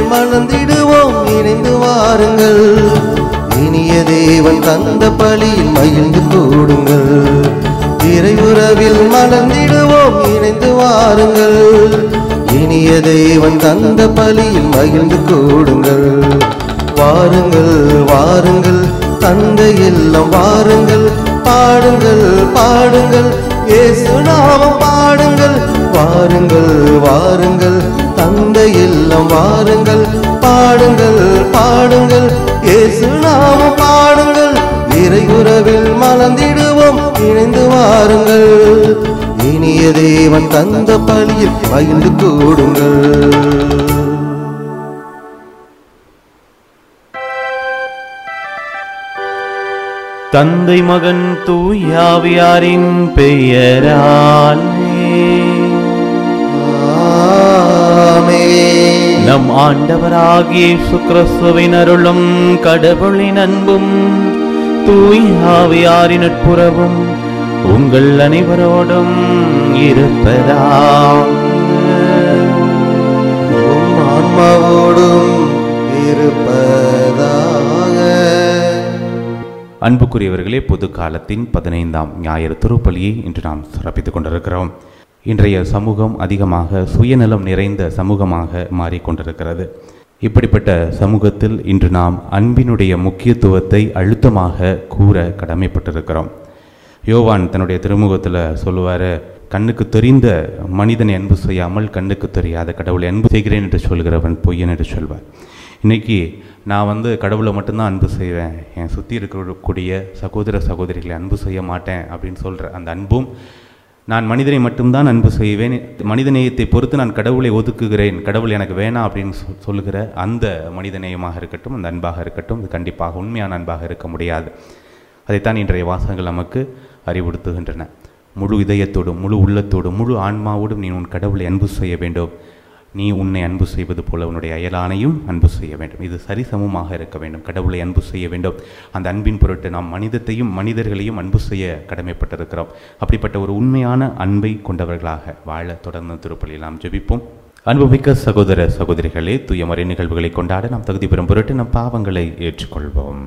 மணந்திடுவோம் இணைந்து வாருங்கள் இனிய தேவன் தந்த பலியில் மகிழ்ந்து கூடுங்கள் இறையுறவில் மணந்திடுவோம் இணைந்து வாருங்கள் இனிய தேவன் தந்த பலியில் மகிழ்ந்து கூடுங்கள் வாருங்கள் வாருங்கள் தந்தை எல்லாம் வாருங்கள் பாடுங்கள் பாடுங்கள் இயேசு நாமம் பாடுங்கள் வாருங்கள் வாருங்கள் தந்தை எல்லாம் வாருங்கள் பாடுங்கள் பாடுங்கள் இயேசு நாமம் பாடுங்கள் இறையுறவில் மலர்ந்திடுவோம் இணைந்து வாருங்கள் இனிய தேவன் தந்த பலியில் மகிழ்ந்து கூடுங்கள் தந்தை மகன் தூயாவியாரின் பெயராலே ஆமென். நம் ஆண்டவராகிய இயேசு கிறிஸ்துவின் அருளும் கடவுளின் அன்பும் தூயாவியாரின் நட்புறவும் உங்கள் அனைவரோடும் இருப்பதாக உம் ஆன்மாவோடும் இருப்பதாக அன்புக்குரியவர்களே பொது காலத்தின் பதினைந்தாம் ஞாயிறு திருப்பலியை இன்று நாம் சிறப்பித்துக் கொண்டிருக்கிறோம் இன்றைய சமூகம் அதிகமாக சுயநலம் நிறைந்த சமூகமாக மாறிக்கொண்டிருக்கிறது இப்படிப்பட்ட சமூகத்தில் இன்று நாம் அன்பினுடைய முக்கியத்துவத்தை அழுத்தமாக கூற கடமைப்பட்டிருக்கிறோம் யோவான் தன்னுடைய திருமுகத்தில் சொல்லுவார் கண்ணுக்கு தெரிந்த மனிதனை அன்பு செய்யாமல் கண்ணுக்கு தெரியாத கடவுளை அன்பு செய்கிறேன் என்று சொல்கிறவன் பொய்யன் என்று சொல்வார் இன்னைக்கு நான் வந்து கடவுளை மட்டும்தான் அன்பு செய்வேன் என் சுற்றி இருக்கக்கூடிய சகோதர சகோதரிகளை அன்பு செய்ய மாட்டேன் அப்படின்னு சொல்கிற அந்த அன்பும் நான் மனிதனை மட்டும்தான் அன்பு செய்வேன் மனிதநேயத்தை பொறுத்து நான் கடவுளை ஒதுக்குகிறேன் கடவுள் எனக்கு வேணாம் அப்படின்னு சொல் சொல்லுகிற அந்த மனிதநேயமாக இருக்கட்டும் அந்த அன்பாக இருக்கட்டும் இது கண்டிப்பாக உண்மையான அன்பாக இருக்க முடியாது அதைத்தான் இன்றைய வாசகங்கள் நமக்கு அறிவுறுத்துகின்றன முழு இதயத்தோடும் முழு உள்ளத்தோடும் முழு ஆன்மாவோடும் நீ உன் கடவுளை அன்பு செய்ய வேண்டும் நீ உன்னை அன்பு செய்வது போல உன்னுடைய அயலானையும் அன்பு செய்ய வேண்டும் இது சரிசமமாக இருக்க வேண்டும் கடவுளை அன்பு செய்ய வேண்டும் அந்த அன்பின் பொருட்டு நாம் மனிதத்தையும் மனிதர்களையும் அன்பு செய்ய கடமைப்பட்டிருக்கிறோம் அப்படிப்பட்ட ஒரு உண்மையான அன்பை கொண்டவர்களாக வாழ தொடர்ந்து திருப்பலியில் நாம் ஜெபிப்போம் அன்புமிக்க சகோதர சகோதரிகளே தூயமறை நிகழ்வுகளை கொண்டாட நாம் தகுதி பெறும் பொருட்டு நம் பாவங்களை ஏற்றுக்கொள்வோம்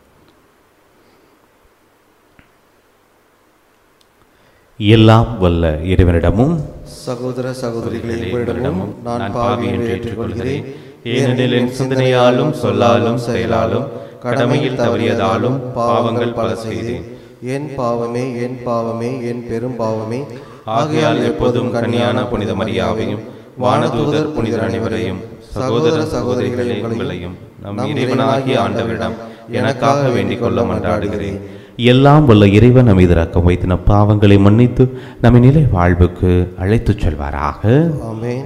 எல்லாம் வல்ல இறைவனிடமும் சகோதர சகோதரிகளே உங்களிடமும் நான் நான் பாவி பாவி என்று என்று ஏற்றுக்கொள்கிறேன் ஏனெனில் என் சிந்தனையாலும் சொல்லாலும் செயலாலும் கடமையில் தவறியதாலும் பாவங்கள் பல செய்தேன் என் பாவமே என் பாவமே என் பெரும் பாவமே ஆகையால் எப்போதும் கன்னியான புனித மரியாவையும் வானதூதர் புனிதர் அனைவரையும் சகோதர சகோதரிகளே உங்களையும் நம் இறைவனாகிய ஆண்டவரிடம் எனக்காக வேண்டிக் கொள்ள மன்றாடுகிறேன் எல்லாம் வல்ல இறைவன் நம் இரக்கம் வைத்து நம் பாவங்களை மன்னித்து நம்மை நிலை வாழ்வுக்கு அழைத்துச் செல்வாராக ஆமென்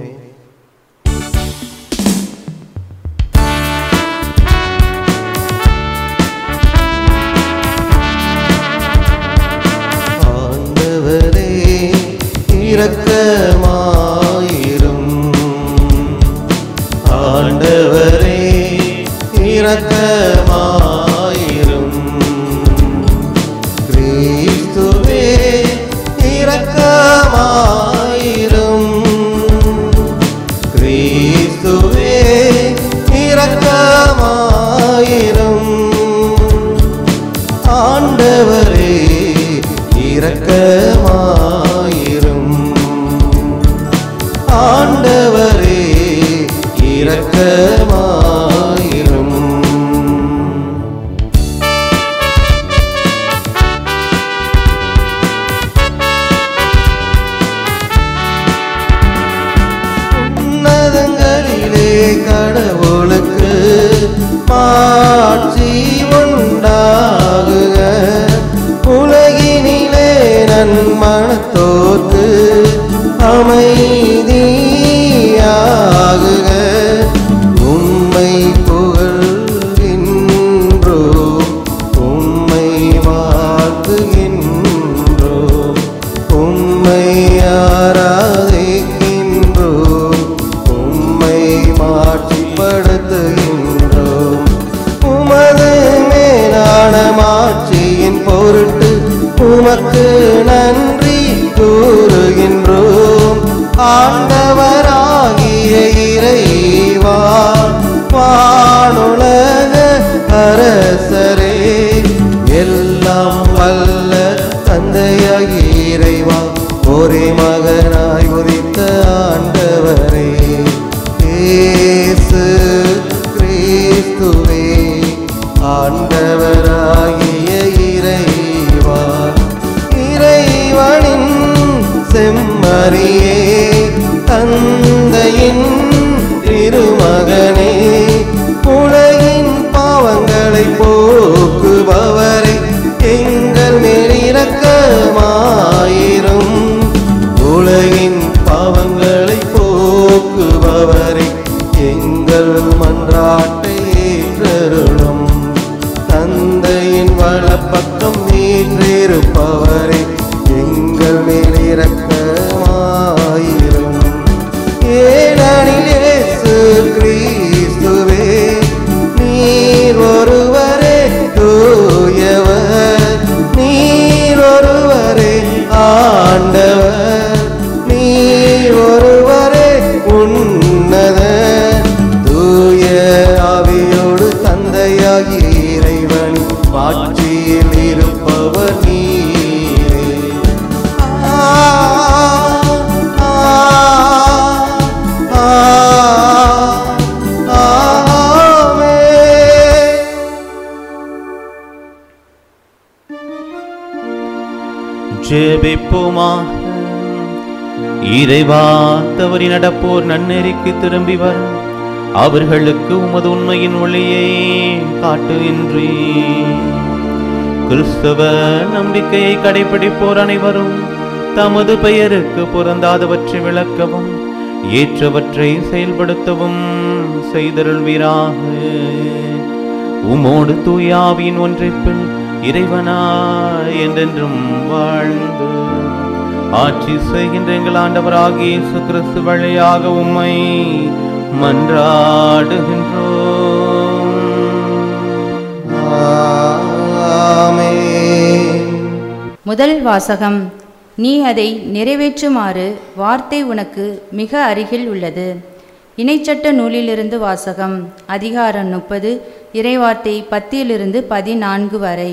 ஆண்டவரே இரக்கமாயிரும் ஆண்டவரே இரக்கமாயிரும் கிறிஸ்துவே இரக்கமாயிரும் கிறிஸ்துவே இரக்கமாயிரும் ஆண்டவரே இரக்கமாயிரும் ஆண்டவரே இரக்கமாயிரும் உன்னதங்களிலே கடவுளுக்கு மாட்சி உண்டாகுக உலகினிலே நன்மனத்தோர்க்கு அமைதியாகுக உம்மை புகழ்கின்றோ உம்மை வாழ்த்துகின்றோ உம்மை ஆராதிக்கின்றோ உம்மை மாட்சிப்படுத்துகின்றோம் உமது மேலான மாட்சியின் பொருட்டு உமக்கு நன்றி கூறுகின்றோம் ஆண்டவராகிய இறைவா இருப்பவரே எங்கள் மன்றாட்டை ஏற்றருளும் தந்தையின் வலப்பக்கம் வீற்றிருப்பவரே எங்கள் மேல் இரக்கமாயிரும் ஏனெனில் இயேசு கிறிஸ்துவே நீர் ஒருவரே தூயவர் நீர் ஒருவரே ஆண்டவர் நீர் ஒருவரே உன்னத தூய ஆவியோடு தந்தையாகி இறைவன் ஆட்சியில் இருப்பவர் நீரே ஆ, ஆ, ஆ, ஆமென். ஜெபிப்போமாக இறைவா தவறி நடப்போர் நன்னெறிக்கு திரும்பி வர அவர்களுக்கு உமது உண்மையின் ஒளியை காட்டுகின்றே கிறிஸ்தவ நம்பிக்கையை கடைபிடிப்போர் அனைவரும் தமது பெயருக்கு பொருந்தாதவற்றை விளக்கவும் ஏற்றவற்றை செயல்படுத்தவும் செய்தருள்வீராக உமோடு தூயாவின் ஒன்றிப்பில் இறைவனா என்றென்றும் வாழ்ந்து ஆட்சி செய்கின்ற எங்கள் ஆண்டவராகிய இயேசு கிறிஸ்து வழியாக உம்மை மன்றாடுகின்றோம் ஆமென். முதல் வாசகம் நீ அதை நிறைவேற்றுமாறு வார்த்தை உனக்கு மிக அருகில் உள்ளது இணைச்சட்ட நூலிலிருந்து வாசகம் அதிகாரம் முப்பது இறைவார்த்தை பத்தியிலிருந்து பதினான்கு வரை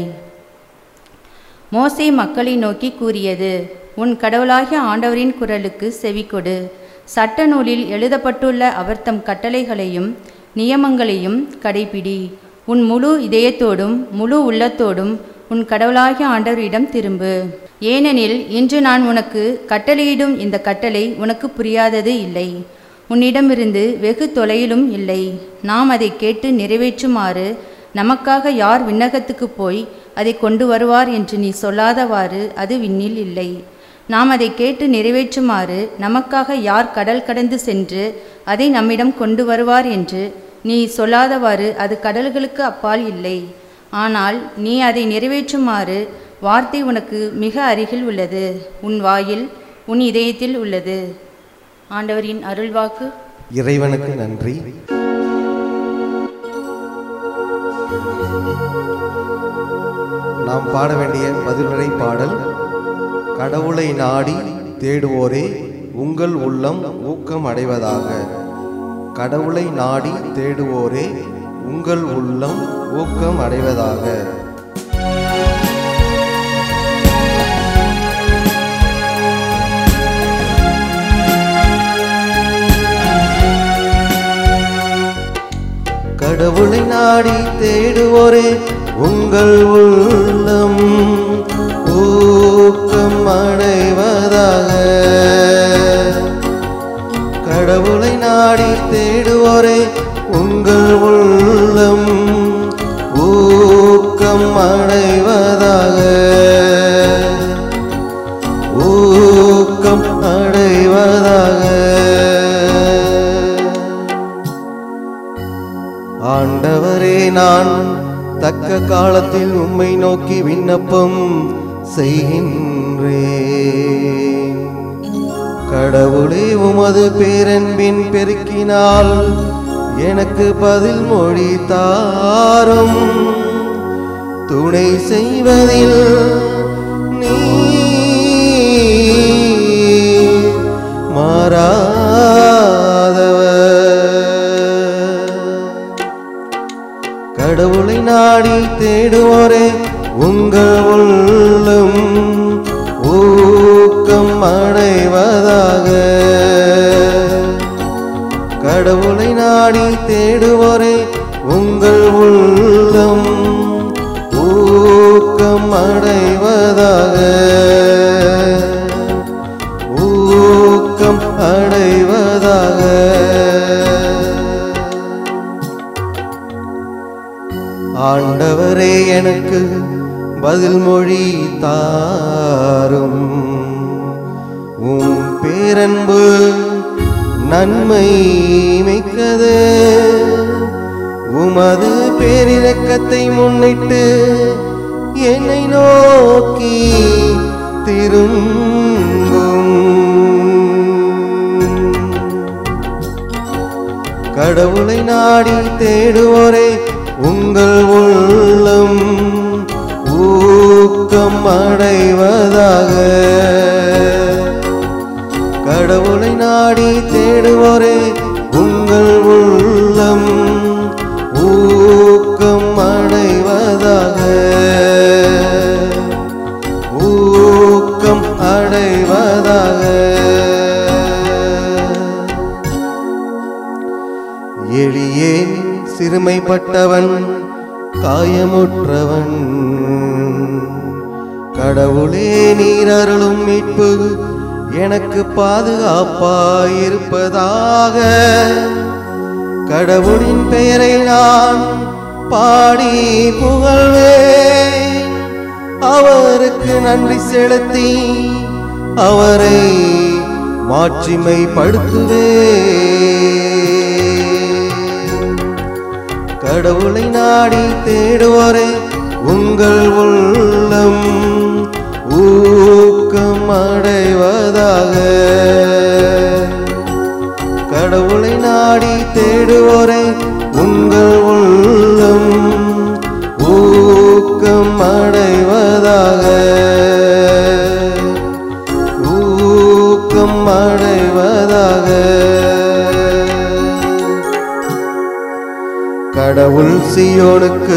மோசே மக்களை நோக்கி கூறியது உன் கடவுளாகிய ஆண்டவரின் குரலுக்கு செவிகொடு சட்ட நூலில் எழுதப்பட்டுள்ள அவர் தம் கட்டளைகளையும் நியமங்களையும் கடைபிடி உன் முழு இதயத்தோடும் முழு உள்ளத்தோடும் உன் கடவுளாகிய ஆண்டவரிடம் திரும்பு ஏனெனில் இன்று நான் உனக்கு கட்டளையிடும் இந்த கட்டளை உனக்கு புரியாதது இல்லை உன்னிடமிருந்து வெகு தொலையிலும் இல்லை நாம் அதை கேட்டு நிறைவேற்றுமாறு நமக்காக யார் விண்ணகத்துக்கு போய் அதை கொண்டு வருவார் என்று நீ சொல்லாதவாறு அது விண்ணில் இல்லை நாம் அதை கேட்டு நிறைவேற்றுமாறு நமக்காக யார் கடல் கடந்து சென்று அதை நம்மிடம் கொண்டு வருவார் என்று நீ சொல்லாதவாறு அது கடல்களுக்கு அப்பால் இல்லை ஆனால் நீ அதை நிறைவேற்றுமாறு வார்த்தை உனக்கு மிக அருகில் உள்ளது உன் வாயில் உன் இதயத்தில் உள்ளது ஆண்டவரின் அருள்வாக்கு இறைவனுக்கு நன்றி நாம் பாட வேண்டிய பதிலுரை பாடல் கடவுளை நாடி தேடுவோரே உங்கள் உள்ளம் ஊக்கம் அடைவதாக கடவுளை நாடி தேடுவோரே உங்கள் உள்ளம் ஊக்கம் அடைவதாக கடவுளை நாடி தேடுவோரே உங்கள் உள்ளம் ஊக்கம் அடைவதாக கடவுளை நாடி தேடுவோரே உங்கள் உள்ளம் ஊக்கம் அடைவதாக ஊக்கம் அடைவதாக ஆண்டவரே நான் தக்க காலத்தில் உம்மை நோக்கி விண்ணப்பம் செய்கின்றேன் கடவுளே உமது பேரன்பின் பெருக்கினால் எனக்கு பதில் மொழி தாரும் துணை செய்வதில் நீ மாறாதவர் கடவுளை நாடி தேடுவோரே உங்கள் உள்ளம் ஊக்கம் அடைவதாக கடவுளை நாடி தேடுவோரே உங்கள் உள்ளம் ஊக்கம் அடைவதாக ஊக்கம் அடைவதாக ஆண்டவரே எனக்கு பதில் மொழி தாரும் உம் பேரன்பு நன்மை மிக்கது உமது பேரிரக்கத்தை முன்னிட்டு என்னை நோக்கி திரும்பும் கடவுளை நாடி தேடுவோரே உங்கள் உள்ளம் ஊக்கம் அடைவதாக கடவுளை நாடி தேடுவோரே உங்கள் உள்ளம் ஊக்கம் அடைவதாக ஊக்கம் அடைவதாக எளியேன் சிறுமைப்பட்டவன் காயமுற்றவன் கடவுளே நீர் அருளும் மீட்பு எனக்கு பாதுகாப்பாயிருப்பதாக கடவுளின் பெயரை நான் பாடி புகழ்வேன் அவருக்கு நன்றி செலுத்தி அவரை மாட்சிமைப்படுத்துவேன் கடவுளை நாடி தேடுவோரே உங்கள் உள்ளம் ஊக்கம் அடைவதாக கடவுளை நாடி தேடுவோரே உங்கள் உள்ளம் ஊக்கம் அடைவதாக ஊக்கம் அடைவதாக கடவுள் சியோனுக்கு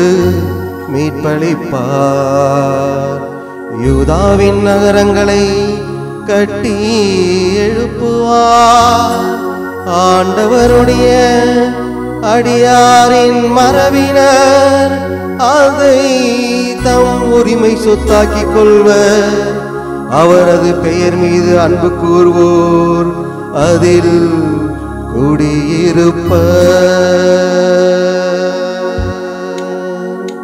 மீட்பளிப்பார் யூதாவின் நகரங்களை கட்டி எழுப்புவார் ஆண்டவருடைய அடியாரின் மரபினர் அதை தம் உரிமை சொத்தாக்கிக் கொள்வர் அவரது பெயர் மீது அன்பு கூர்வோர் அதில் குடியிருப்ப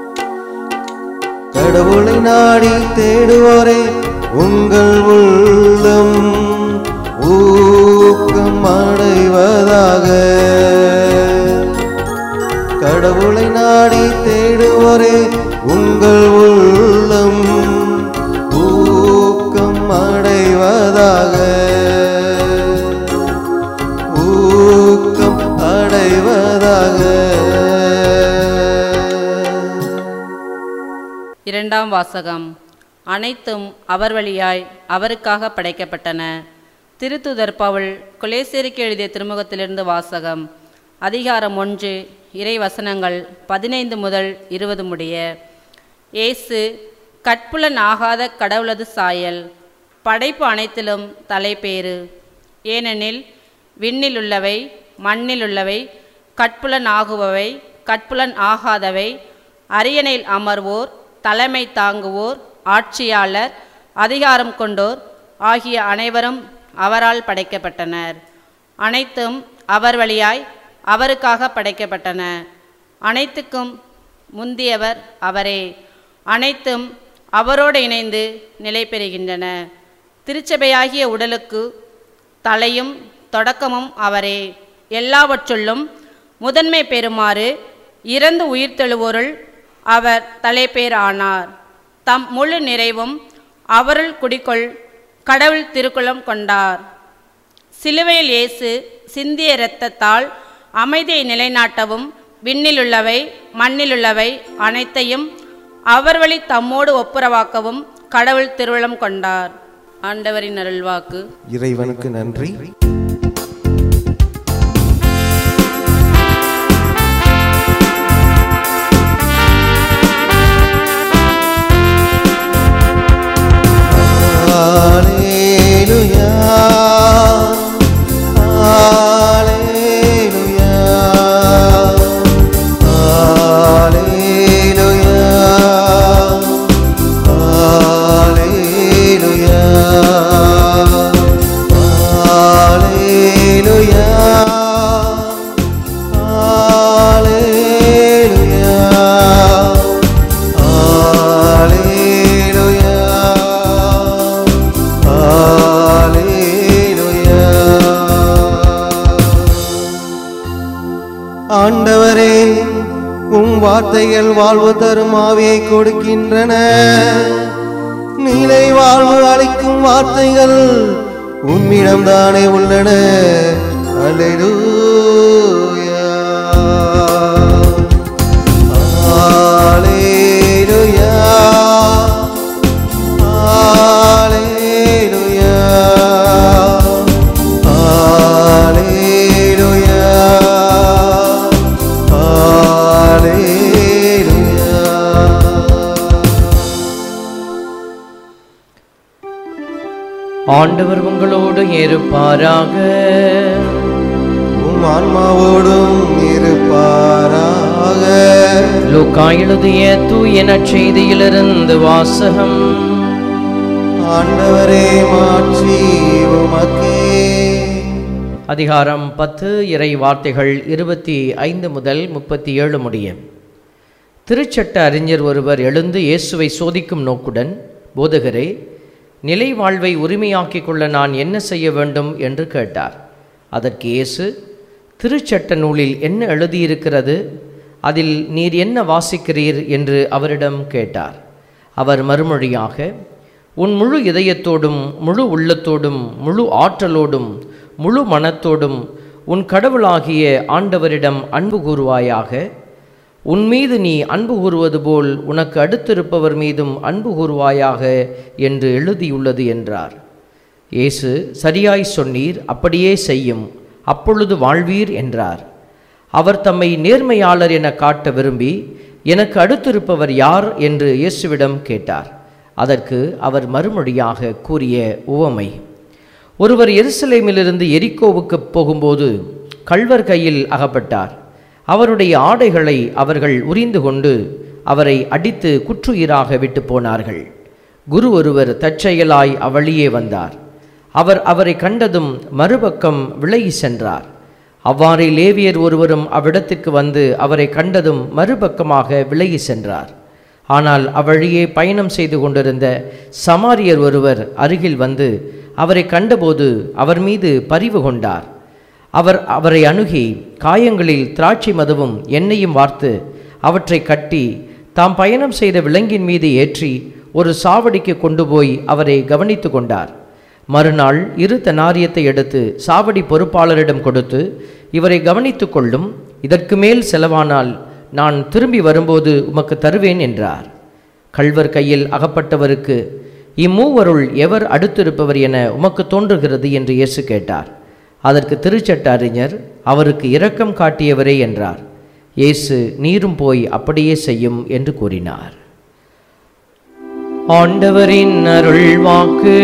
கடவுளை நாடி தேடுவோரே உங்கள் உள்ளம் ஊக்கம் அடைவதாக கடவுளை நாடி தேடுவோரே உங்கள் உள்ளம் ஊக்கம் அடைவதாக ஊக்கம் அடைவதாக இரண்டாம் வாசகம் அனைத்தும் அவர் வழியாய் அவருக்காக படைக்கப்பட்டன திருத்துதர் பவுல் கொலேசேரிக்கு எழுதிய திருமுகத்திலிருந்து வாசகம் அதிகாரம் ஒன்று இறை வசனங்கள் பதினைந்து முதல் இருபது முடிய இயேசு கட்புலன் ஆகாத கடவுளது சாயல் படைப்பு அனைத்திலும் தலைப்பேறு ஏனெனில் விண்ணில் உள்ளவை மண்ணில் உள்ளவை கட்புலன் ஆகுபவை கட்புலன் ஆகாதவை அரியணையில் அமர்வோர் தலைமை தாங்குவோர் ஆட்சியாளர் அதிகாரம் கொண்டோர் ஆகிய அனைவரும் அவரால் படைக்கப்பட்டனர் அனைத்தும் அவர் வழியாய் அவருக்காக படைக்கப்பட்டன அனைத்துக்கும் முந்தியவர் அவரே அனைத்தும் அவரோடு இணைந்து நிலை பெறுகின்றன திருச்சபையாகிய உடலுக்கு தலையும் தொடக்கமும் அவரே எல்லாவற்றுள்ளும் முதன்மை பெறுமாறு இறந்து உயிர்த்தெழுவோருள் அவர் தலைப்பேர் ஆனார் தம் முழு நிறைவும் அவருள் குடிக்கொள் கடவுள் திருக்குளம் கொண்டார் சிலுவையில் இயேசு சிந்திய இரத்தத்தால் அமைதியை நிலைநாட்டவும் விண்ணிலுள்ளவை மண்ணிலுள்ளவை அனைத்தையும் அவர் வழி தம்மோடு ஒப்புரவாக்கவும் கடவுள் திருவுளம் கொண்டார் ஆண்டவரின் அருள்வாக்கு இறைவனுக்கு நன்றி Alleluia. Alleluia. Alleluia. Alleluia. ஆண்டவரே உம் வார்த்தைகள் வாழ்வு தரும் ஆவியை கொடுக்கின்றன நிலை வாழ்வு அளிக்கும் வார்த்தைகள் உம்மிடம்தானே உள்ளன அல்லேலூயா அல்லேலூயா அல்லேலூயா அல்லேலூயா ஆண்டவர் உங்களோடு இருப்பாராக உம் ஆன்மாவோடும் இருப்பாராக லூக்கா எழுதிய தூய நற்செய்தியிலிருந்து வாசகம் ஆண்டவரே மாற்றி உமக்கே அதிகாரம் பத்து இறை வார்த்தைகள் இருபத்தி ஐந்து முதல் முப்பத்தி ஏழு முடிய திருச்சட்ட அறிஞர் ஒருவர் எழுந்து இயேசுவை சோதிக்கும் நோக்குடன் போதகரே நிலை வாழ்வை உரிமையாக்கிக் கொள்ள நான் என்ன செய்ய வேண்டும் என்று கேட்டார் அதற்கு இயேசு திருச்சட்ட நூலில் என்ன எழுதியிருக்கிறது அதில் நீர் என்ன வாசிக்கிறீர் என்று அவரிடம் கேட்டார் அவர் மறுமொழியாக உன் முழு இதயத்தோடும் முழு உள்ளத்தோடும் முழு ஆற்றலோடும் முழு மனத்தோடும் உன் கடவுளாகிய ஆண்டவரிடம் அன்பு கூறுவாயாக உன் மீது நீ அன்பு கூறுவது போல் உனக்கு அடுத்திருப்பவர் மீதும் அன்பு கூறுவாயாக என்று எழுதியுள்ளது என்றார் இயேசு சரியாய் சொன்னீர் அப்படியே செய்யும் அப்பொழுது வாழ்வீர் என்றார் அவர் தம்மை நேர்மையாளர் என காட்ட விரும்பி எனக்கு அடுத்திருப்பவர் யார் என்று இயேசுவிடம் கேட்டார் அதற்கு அவர் மறுமொழியாக கூறிய உவமை ஒருவர் எருசலேமிலிருந்து எரிக்கோவுக்கு போகும்போது கள்வர் கையில் அகப்பட்டார் அவருடைய ஆடைகளை அவர்கள் உரிந்து கொண்டு அவரை அடித்து குற்றுயிராக விட்டு போனார்கள் குரு ஒருவர் தற்செயலாய் அவ்வழியே வந்தார் அவர் அவரை கண்டதும் மறுபக்கம் விலகி சென்றார் அவ்வாறே லேவியர் ஒருவரும் அவ்விடத்திற்கு வந்து அவரை கண்டதும் மறுபக்கமாக விலகி சென்றார் ஆனால் அவ்வழியே பயணம் செய்து கொண்டிருந்த சமாரியர் ஒருவர் அருகில் வந்து அவரை கண்டபோது அவர் மீது பரிவு கொண்டார் அவர் அவரை அணுகி காயங்களில் திராட்சை மதுவும் எண்ணெயும் வார்த்து அவற்றை கட்டி தாம் பயணம் செய்த விலங்கின் மீது ஏற்றி ஒரு சாவடிக்கு கொண்டு போய் அவரை கவனித்து கொண்டார் மறுநாள் இரு தனாரியத்தை எடுத்து சாவடி பொறுப்பாளரிடம் கொடுத்து இவரை கவனித்து கொள்ளும் இதற்கு மேல் செலவானால் நான் திரும்பி வரும்போது உமக்கு தருவேன் என்றார் கள்வர் கையில் அகப்பட்டவருக்கு இம்மூவருள் எவர் அடுத்திருப்பவர் என உமக்கு தோன்றுகிறது என்று இயேசு கேட்டார் அதற்கு திருச்சட்ட அறிஞர் அவருக்கு இரக்கம் காட்டியவரே என்றார் இயேசு நீரும் போய் அப்படியே செய்யும் என்று கூறினார் ஆண்டவரின் அருள் வாக்கு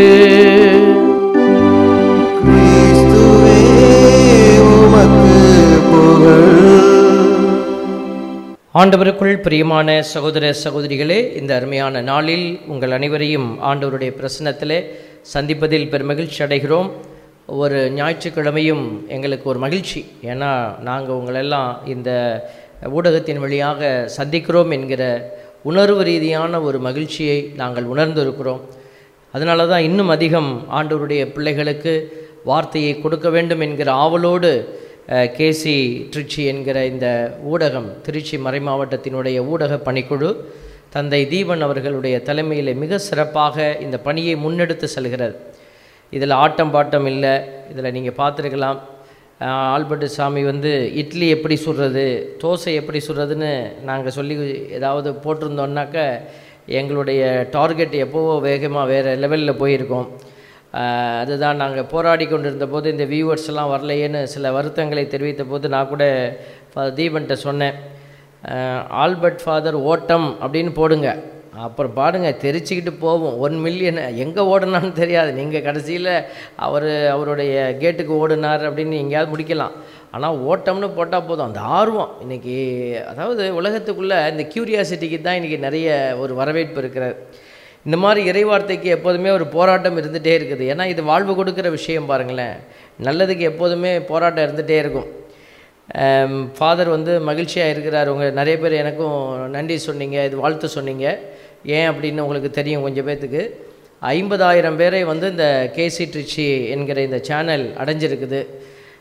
கிறிஸ்துவே உமக்கு புகழ் ஆண்டவருக்குள் பிரியமான சகோதர சகோதரிகளே இந்த அருமையான நாளில் உங்கள் அனைவரையும் ஆண்டவருடைய பிரசன்னத்திலே சந்திப்பதில் பெருமகிழ்ச்சி அடைகிறோம் ஒரு ஞாயிற்றுக்கிழமையும் எங்களுக்கு ஒரு மகிழ்ச்சி ஏன்னா நாங்கள் உங்களெல்லாம் இந்த ஊடகத்தின் வழியாக சந்திக்கிறோம் என்கிற உணர்வு ரீதியான ஒரு மகிழ்ச்சியை நாங்கள் உணர்ந்திருக்கிறோம் அதனால தான் இன்னும் அதிகம் ஆண்டவருடைய பிள்ளைகளுக்கு வார்த்தையை கொடுக்க வேண்டும் என்கிற ஆவலோடு அஹ், கேசி திருச்சி என்கிற இந்த ஊடகம் திருச்சி மறைமாவட்டத்தினுடைய ஊடக பணிக்குழு தந்தை தீபன் அவர்களுடைய தலைமையில் மிக சிறப்பாக இந்த பணியை முன்னெடுத்து செல்கிறது இதில் ஆட்டம் பாட்டம் இல்லை இதில் நீங்கள் பார்த்துருக்கலாம் அஹ், ஆல்பர்ட் சாமி வந்து இட்லி எப்படி சுடுறது தோசை எப்படி சுடுறதுன்னு நாங்கள் சொல்லி ஏதாவது போட்டிருந்தோன்னாக்க எங்களுடைய டார்கெட் எப்போவோ வேகமாக வேறு லெவலில் போயிருக்கோம் ஆஹ் அதுதான் நாங்கள் போராடி கொண்டிருந்த போது இந்த வியூவர்ஸ் எல்லாம் வரலையேன்னு சில வருத்தங்களை தெரிவித்த போது நான் கூட ஃபாதர் தீபன்கிட்ட சொன்னேன் ஆஹ் ஆல்பர்ட் ஃபாதர் ஓட்டம் அப்படின்னு போடுங்க அப்புறம் பாடுங்க தெரிச்சுக்கிட்டு போவோம் ஒன் மில்லியன் எங்கே ஓடுனான்னு தெரியாது நீங்கள் கடைசியில் அவர் அவருடைய கேட்டுக்கு ஓடுனார் அப்படின்னு எங்கேயாவது முடிக்கலாம் ஆனால் ஓட்டம்னு போட்டால் போதும் அந்த ஆர்வம் இன்றைக்கி அதாவது உலகத்துக்குள்ளே இந்த க்யூரியாசிட்டிக்கு தான் இன்றைக்கி நிறைய ஒரு வரவேற்பு இருக்கிறது இந்த மாதிரி இறைவார்த்தைக்கு எப்போதுமே ஒரு போராட்டம் இருந்துகிட்டே இருக்குது ஏன்னா இது வாழ்வு கொடுக்குற விஷயம் பாருங்களேன் நல்லதுக்கு எப்போதுமே போராட்டம் இருந்துகிட்டே இருக்கும் ஃபாதர் வந்து மகிழ்ச்சியாக இருக்கிறார் உங்கள் நிறைய பேர் எனக்கும் நன்றி சொன்னீங்க இது வாழ்த்து சொன்னீங்க ஏன் அப்படின்னு உங்களுக்கு தெரியும் கொஞ்சம் பேர்த்துக்கு ஐம்பதாயிரம் பேரை வந்து இந்த கேசி ட்ரிச்சி என்கிற இந்த சேனல் அடைஞ்சிருக்குது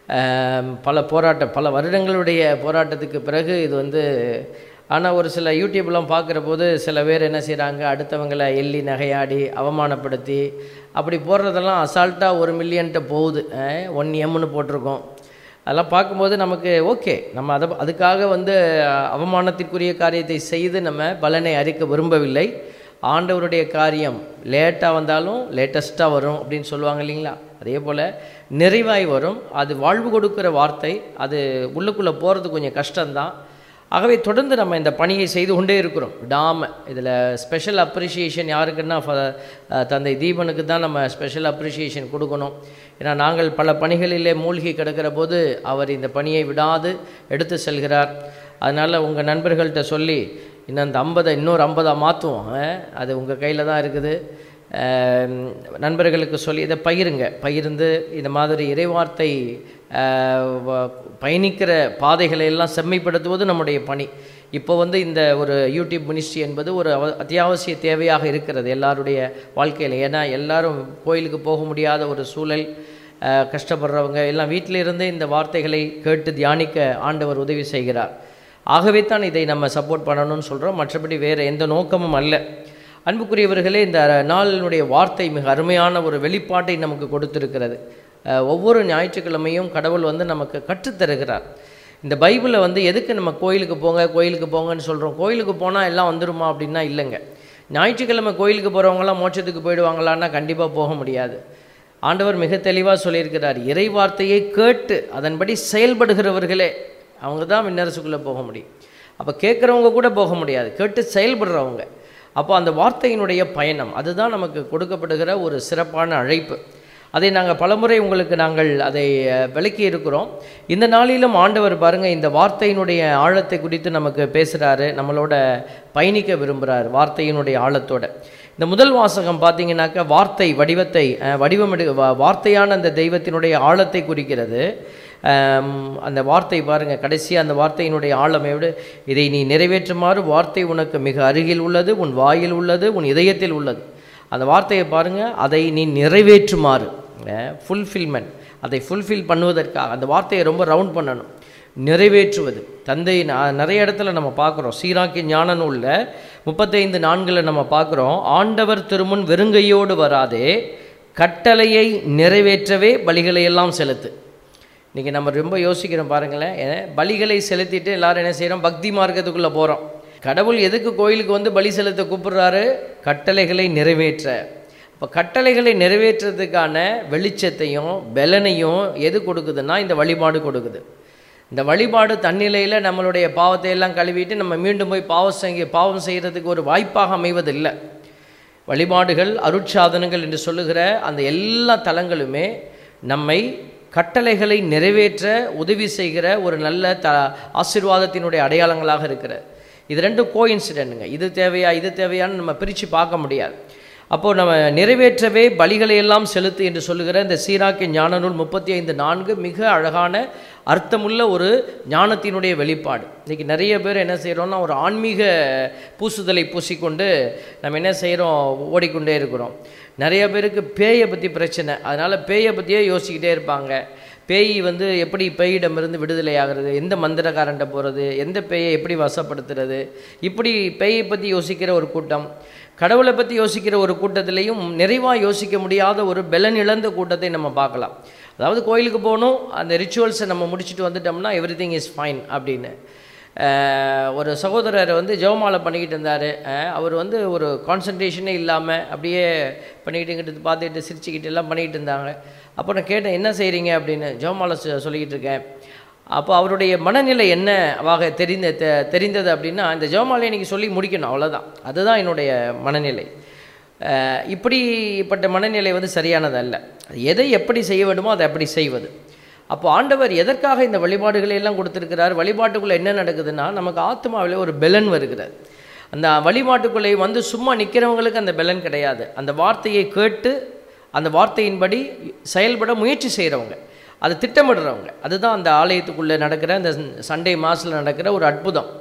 ஆம், பல போராட்டம் பல வருடங்களுடைய போராட்டத்துக்கு பிறகு இது வந்து ஆனால் ஒரு சில யூடியூப்லாம் பார்க்குற போது சில பேர் என்ன செய்கிறாங்க அடுத்தவங்களை எள்ளி நகையாடி அவமானப்படுத்தி அப்படி போடுறதெல்லாம் அசால்ட்டாக ஒரு மில்லியன்ட்ட போகுது ஒன் எம்னு போட்டிருக்கோம் அதெல்லாம் பார்க்கும்போது நமக்கு ஓகே நம்ம அதை அதுக்காக வந்து அஹ், அவமானத்திற்குரிய காரியத்தை செய்து நம்ம பலனை அறிக்க விரும்பவில்லை ஆண்டவருடைய காரியம் லேட்டாக வந்தாலும் லேட்டஸ்ட்டாக வரும் அப்படின்னு சொல்லுவாங்க இல்லைங்களா அதே போல் நிறைவாய் வரும் அது வாழ்வு கொடுக்குற வார்த்தை அது உள்ளுக்குள்ளே போகிறது கொஞ்சம் கஷ்டம்தான் ஆகவே தொடர்ந்து நம்ம இந்த பணியை செய்து கொண்டே இருக்கிறோம் விடாமல் இதில் ஸ்பெஷல் அப்ரிஷியேஷன் யாருக்குன்னா ஃப- அஹ் தந்தை தீபனுக்கு தான் நம்ம ஸ்பெஷல் அப்ரிஷியேஷன் கொடுக்கணும் ஏன்னா நாங்கள் பல பணிகளிலே மூழ்கி கிடக்கிற போது அவர் இந்த பணியை விடாது எடுத்து செல்கிறார் அதனால் உங்கள் நண்பர்கள்ட்ட சொல்லி இன்னும் அந்த ஐம்பதை இன்னொரு ஐம்பதாக மாற்றுவோம் அது உங்கள் கையில் தான் இருக்குது அஹ் நண்பர்களுக்கு சொல்லி இதை பகிருங்க பகிர்ந்து இந்த மாதிரி இறைவார்த்தை அஹ், வ- பயணிக்கிற பாதைகளை எல்லாம் செம்மைப்படுத்துவது நம்முடைய பணி இப்போ வந்து இந்த ஒரு யூடியூப் மினிஸ்ட்ரி என்பது ஒரு அவ- அத்தியாவசிய தேவையாக இருக்கிறது எல்லாருடைய வாழ்க்கையில் ஏன்னா எல்லாரும் கோயிலுக்கு போக முடியாத ஒரு சூழல் அஹ், கஷ்டப்படுறவங்க எல்லாம் வீட்டில் இருந்தே இந்த வார்த்தைகளை கேட்டு தியானிக்க ஆண்டவர் உதவி செய்கிறார் ஆகவே தான் இதை நம்ம சப்போர்ட் பண்ணணும்னு சொல்கிறோம் மற்றபடி வேறு எந்த நோக்கமும் அல்ல அன்புக்குரியவர்களே இந்த நாளினுடைய வார்த்தை மிக அருமையான ஒரு வெளிப்பாட்டை நமக்கு கொடுத்திருக்கிறது அஹ், ஒவ்வொரு ஞாயிற்றுக்கிழமையும் கடவுள் வந்து நமக்கு கற்றுத்தருகிறார் இந்த பைபிளை வந்து எதுக்கு நம்ம கோயிலுக்கு போங்க கோயிலுக்கு போங்கன்னு சொல்கிறோம் கோயிலுக்கு போனால் எல்லாம் வந்துருமா அப்படின்னா இல்லைங்க ஞாயிற்றுக்கிழமை கோயிலுக்கு போகிறவங்களாம் மோட்சத்துக்கு போயிடுவாங்களான்னா கண்டிப்பாக போக முடியாது ஆண்டவர் மிக தெளிவாக சொல்லியிருக்கிறார் இறை வார்த்தையை கேட்டு அதன்படி செயல்படுகிறவர்களே அவங்க தான் விண்ணரசுக்குள்ளே போக முடியும் அப்போ கேட்குறவங்க கூட போக முடியாது கேட்டு செயல்படுறவங்க அப்போ அந்த வார்த்தையினுடைய பயணம் அதுதான் நமக்கு கொடுக்கப்படுகிற ஒரு சிறப்பான அழைப்பு அதை நாங்கள் பலமுறை உங்களுக்கு நாங்கள் அதை அஹ், விளக்கி இருக்கிறோம் இந்த நாளிலும் ஆண்டவர் பாருங்கள் இந்த வார்த்தையினுடைய ஆழத்தை குறித்து நமக்கு பேசுகிறாரு நம்மளோட பயணிக்க விரும்புகிறார் வார்த்தையினுடைய ஆழத்தோட இந்த முதல் வாசகம் பார்த்தீங்கன்னாக்கா வார்த்தை வடிவத்தை அஹ், வடிவமெடு வா- வார்த்தையான அந்த தெய்வத்தினுடைய ஆழத்தை குறிக்கிறது ஆம், அந்த வார்த்தை பாருங்க கடைசியாக அந்த வார்த்தையினுடைய ஆழமை விட இதை நீ நிறைவேற்றுமாறு வார்த்தை உனக்கு மிக அருகில் உள்ளது உன் வாயில் உள்ளது உன் இதயத்தில் உள்ளது அந்த வார்த்தையை பாருங்க அதை நீ நிறைவேற்றுமாறு ஃபுல்ஃபில்மெண்ட் அதை ஃபுல்ஃபில் பண்ணுவதற்காக அந்த வார்த்தையை ரொம்ப ரவுண்ட் பண்ணணும் நிறைவேற்றுவது தந்தை ந- நிறைய இடத்துல நம்ம பார்க்குறோம் சீராக்கி ஞான நூலில் முப்பத்தைந்து நான்கில் நம்ம பார்க்குறோம் ஆண்டவர் திருமுன் வெறுங்கையோடு வராதே கட்டளையை நிறைவேற்றவே பலிகளை எல்லாம் செலுத்து இன்றைக்கி நம்ம ரொம்ப யோசிக்கிறோம் பாருங்களேன் ஏன்னா, பலிகளை செலுத்திட்டு எல்லாரும் என்ன செய்கிறோம் பக்தி மார்க்கத்துக்குள்ளே போகிறோம் கடவுள் எதுக்கு கோயிலுக்கு வந்து பலி செலுத்த கூப்பிடுறாரு கட்டளைகளை நிறைவேற்ற அப்போ கட்டளைகளை நிறைவேற்றுறதுக்கான வெளிச்சத்தையும் பலனையும் எது கொடுக்குதுன்னா இந்த வழிபாடு கொடுக்குது இந்த வழிபாடு தன்னிலையில் நம்மளுடைய பாவத்தை எல்லாம் கழுவிட்டு நம்ம மீண்டும் போய் பாவம் செய்ய பாவம் செய்கிறதுக்கு ஒரு வாய்ப்பாக அமைவதில்லை வழிபாடுகள் அருட்சாதனங்கள் என்று சொல்லுகிற அந்த எல்லா தலங்களுமே நம்மை கட்டளைகளை நிறைவேற்ற உதவி செய்கிற ஒரு நல்ல த ஆசீர்வாதத்தினுடைய அடையாளங்களாக இருக்கிற இது ரெண்டும் கோ இன்சிடென்ட்டுங்க இது தேவையா இது தேவையான்னு நம்ம பிரித்து பார்க்க முடியாது அப்போது நம்ம நிறைவேற்றவே பலிகளை எல்லாம் செலுத்து என்று சொல்லுகிற இந்த சீராக்கி ஞான நூல் முப்பத்தி ஐந்து நான்கு மிக அழகான அர்த்தமுள்ள ஒரு ஞானத்தினுடைய வெளிப்பாடு இன்றைக்கி நிறைய பேர் என்ன செய்கிறோம்னா ஒரு ஆன்மீக பூசுதலை பூசிக்கொண்டு நம்ம என்ன செய்கிறோம் ஓடிக்கொண்டே இருக்கிறோம் நிறைய பேருக்கு பேயை பற்றி பிரச்சனை அதனால் பேயை பற்றியே யோசிக்கிட்டே இருப்பாங்க பேய் வந்து எப்படி பேயிடமிருந்து விடுதலை ஆகிறது எந்த மந்திரக்காரன்ட்ட போகிறது எந்த பேயை எப்படி வசப்படுத்துறது இப்படி பேயை பற்றி யோசிக்கிற ஒரு கூட்டம் கடவுளை பற்றி யோசிக்கிற ஒரு கூட்டத்திலையும் நிறைவாக யோசிக்க முடியாத ஒரு பலன் இழந்த கூட்டத்தை நம்ம பார்க்கலாம் அதாவது கோயிலுக்கு போகணும் அந்த ரிச்சுவல்ஸை நம்ம முடிச்சுட்டு வந்துட்டோம்னா எவ்ரி திங் இஸ் ஃபைன் அப்படின்னு அஹ், ஒரு சகோதரர் வந்து ஜெவமாலை பண்ணிக்கிட்டு இருந்தார் அவர் வந்து ஒரு கான்சன்ட்ரேஷனே இல்லாமல் அப்படியே பண்ணிக்கிட்டு இங்கிட்டு பார்த்துக்கிட்டு சிரிச்சுக்கிட்டு எல்லாம் பண்ணிக்கிட்டு இருந்தாங்க அப்போ நான் கேட்டேன் என்ன செய்கிறீங்க அப்படின்னு ஜெவமாலை சொ- சொல்லிக்கிட்டு இருக்கேன் அப்போ அவருடைய மனநிலை என்ன அவாக தெரிந்த தெ- தெரிந்தது அப்படின்னா இந்த ஜெவமாலையை இன்னைக்கு சொல்லி முடிக்கணும் அவ்வளோதான் அதுதான் என்னுடைய மனநிலை அஹ், இப்படிப்பட்ட மனநிலை வந்து சரியானதல்ல எதை எப்படி செய்ய வேண்டுமோ அதை அப்படி செய்வது அப்போ ஆண்டவர் எதற்காக இந்த வழிபாடுகளை எல்லாம் கொடுத்துருக்கிறார் வழிபாட்டுக்குள்ளே என்ன நடக்குதுன்னா நமக்கு ஆத்மாவில் ஒரு பெலன் வருகிறது அந்த வழிபாட்டுக்குள்ளே வந்து சும்மா நிற்கிறவங்களுக்கு அந்த பெலன் கிடையாது அந்த வார்த்தையை கேட்டு அந்த வார்த்தையின்படி செயல்பட முயற்சி செய்கிறவங்க அது திட்டமிடுறவங்க அதுதான் அந்த ஆலயத்துக்குள்ளே நடக்கிற அந்த சண்டே மாசில் நடக்கிற ஒரு அற்புதம்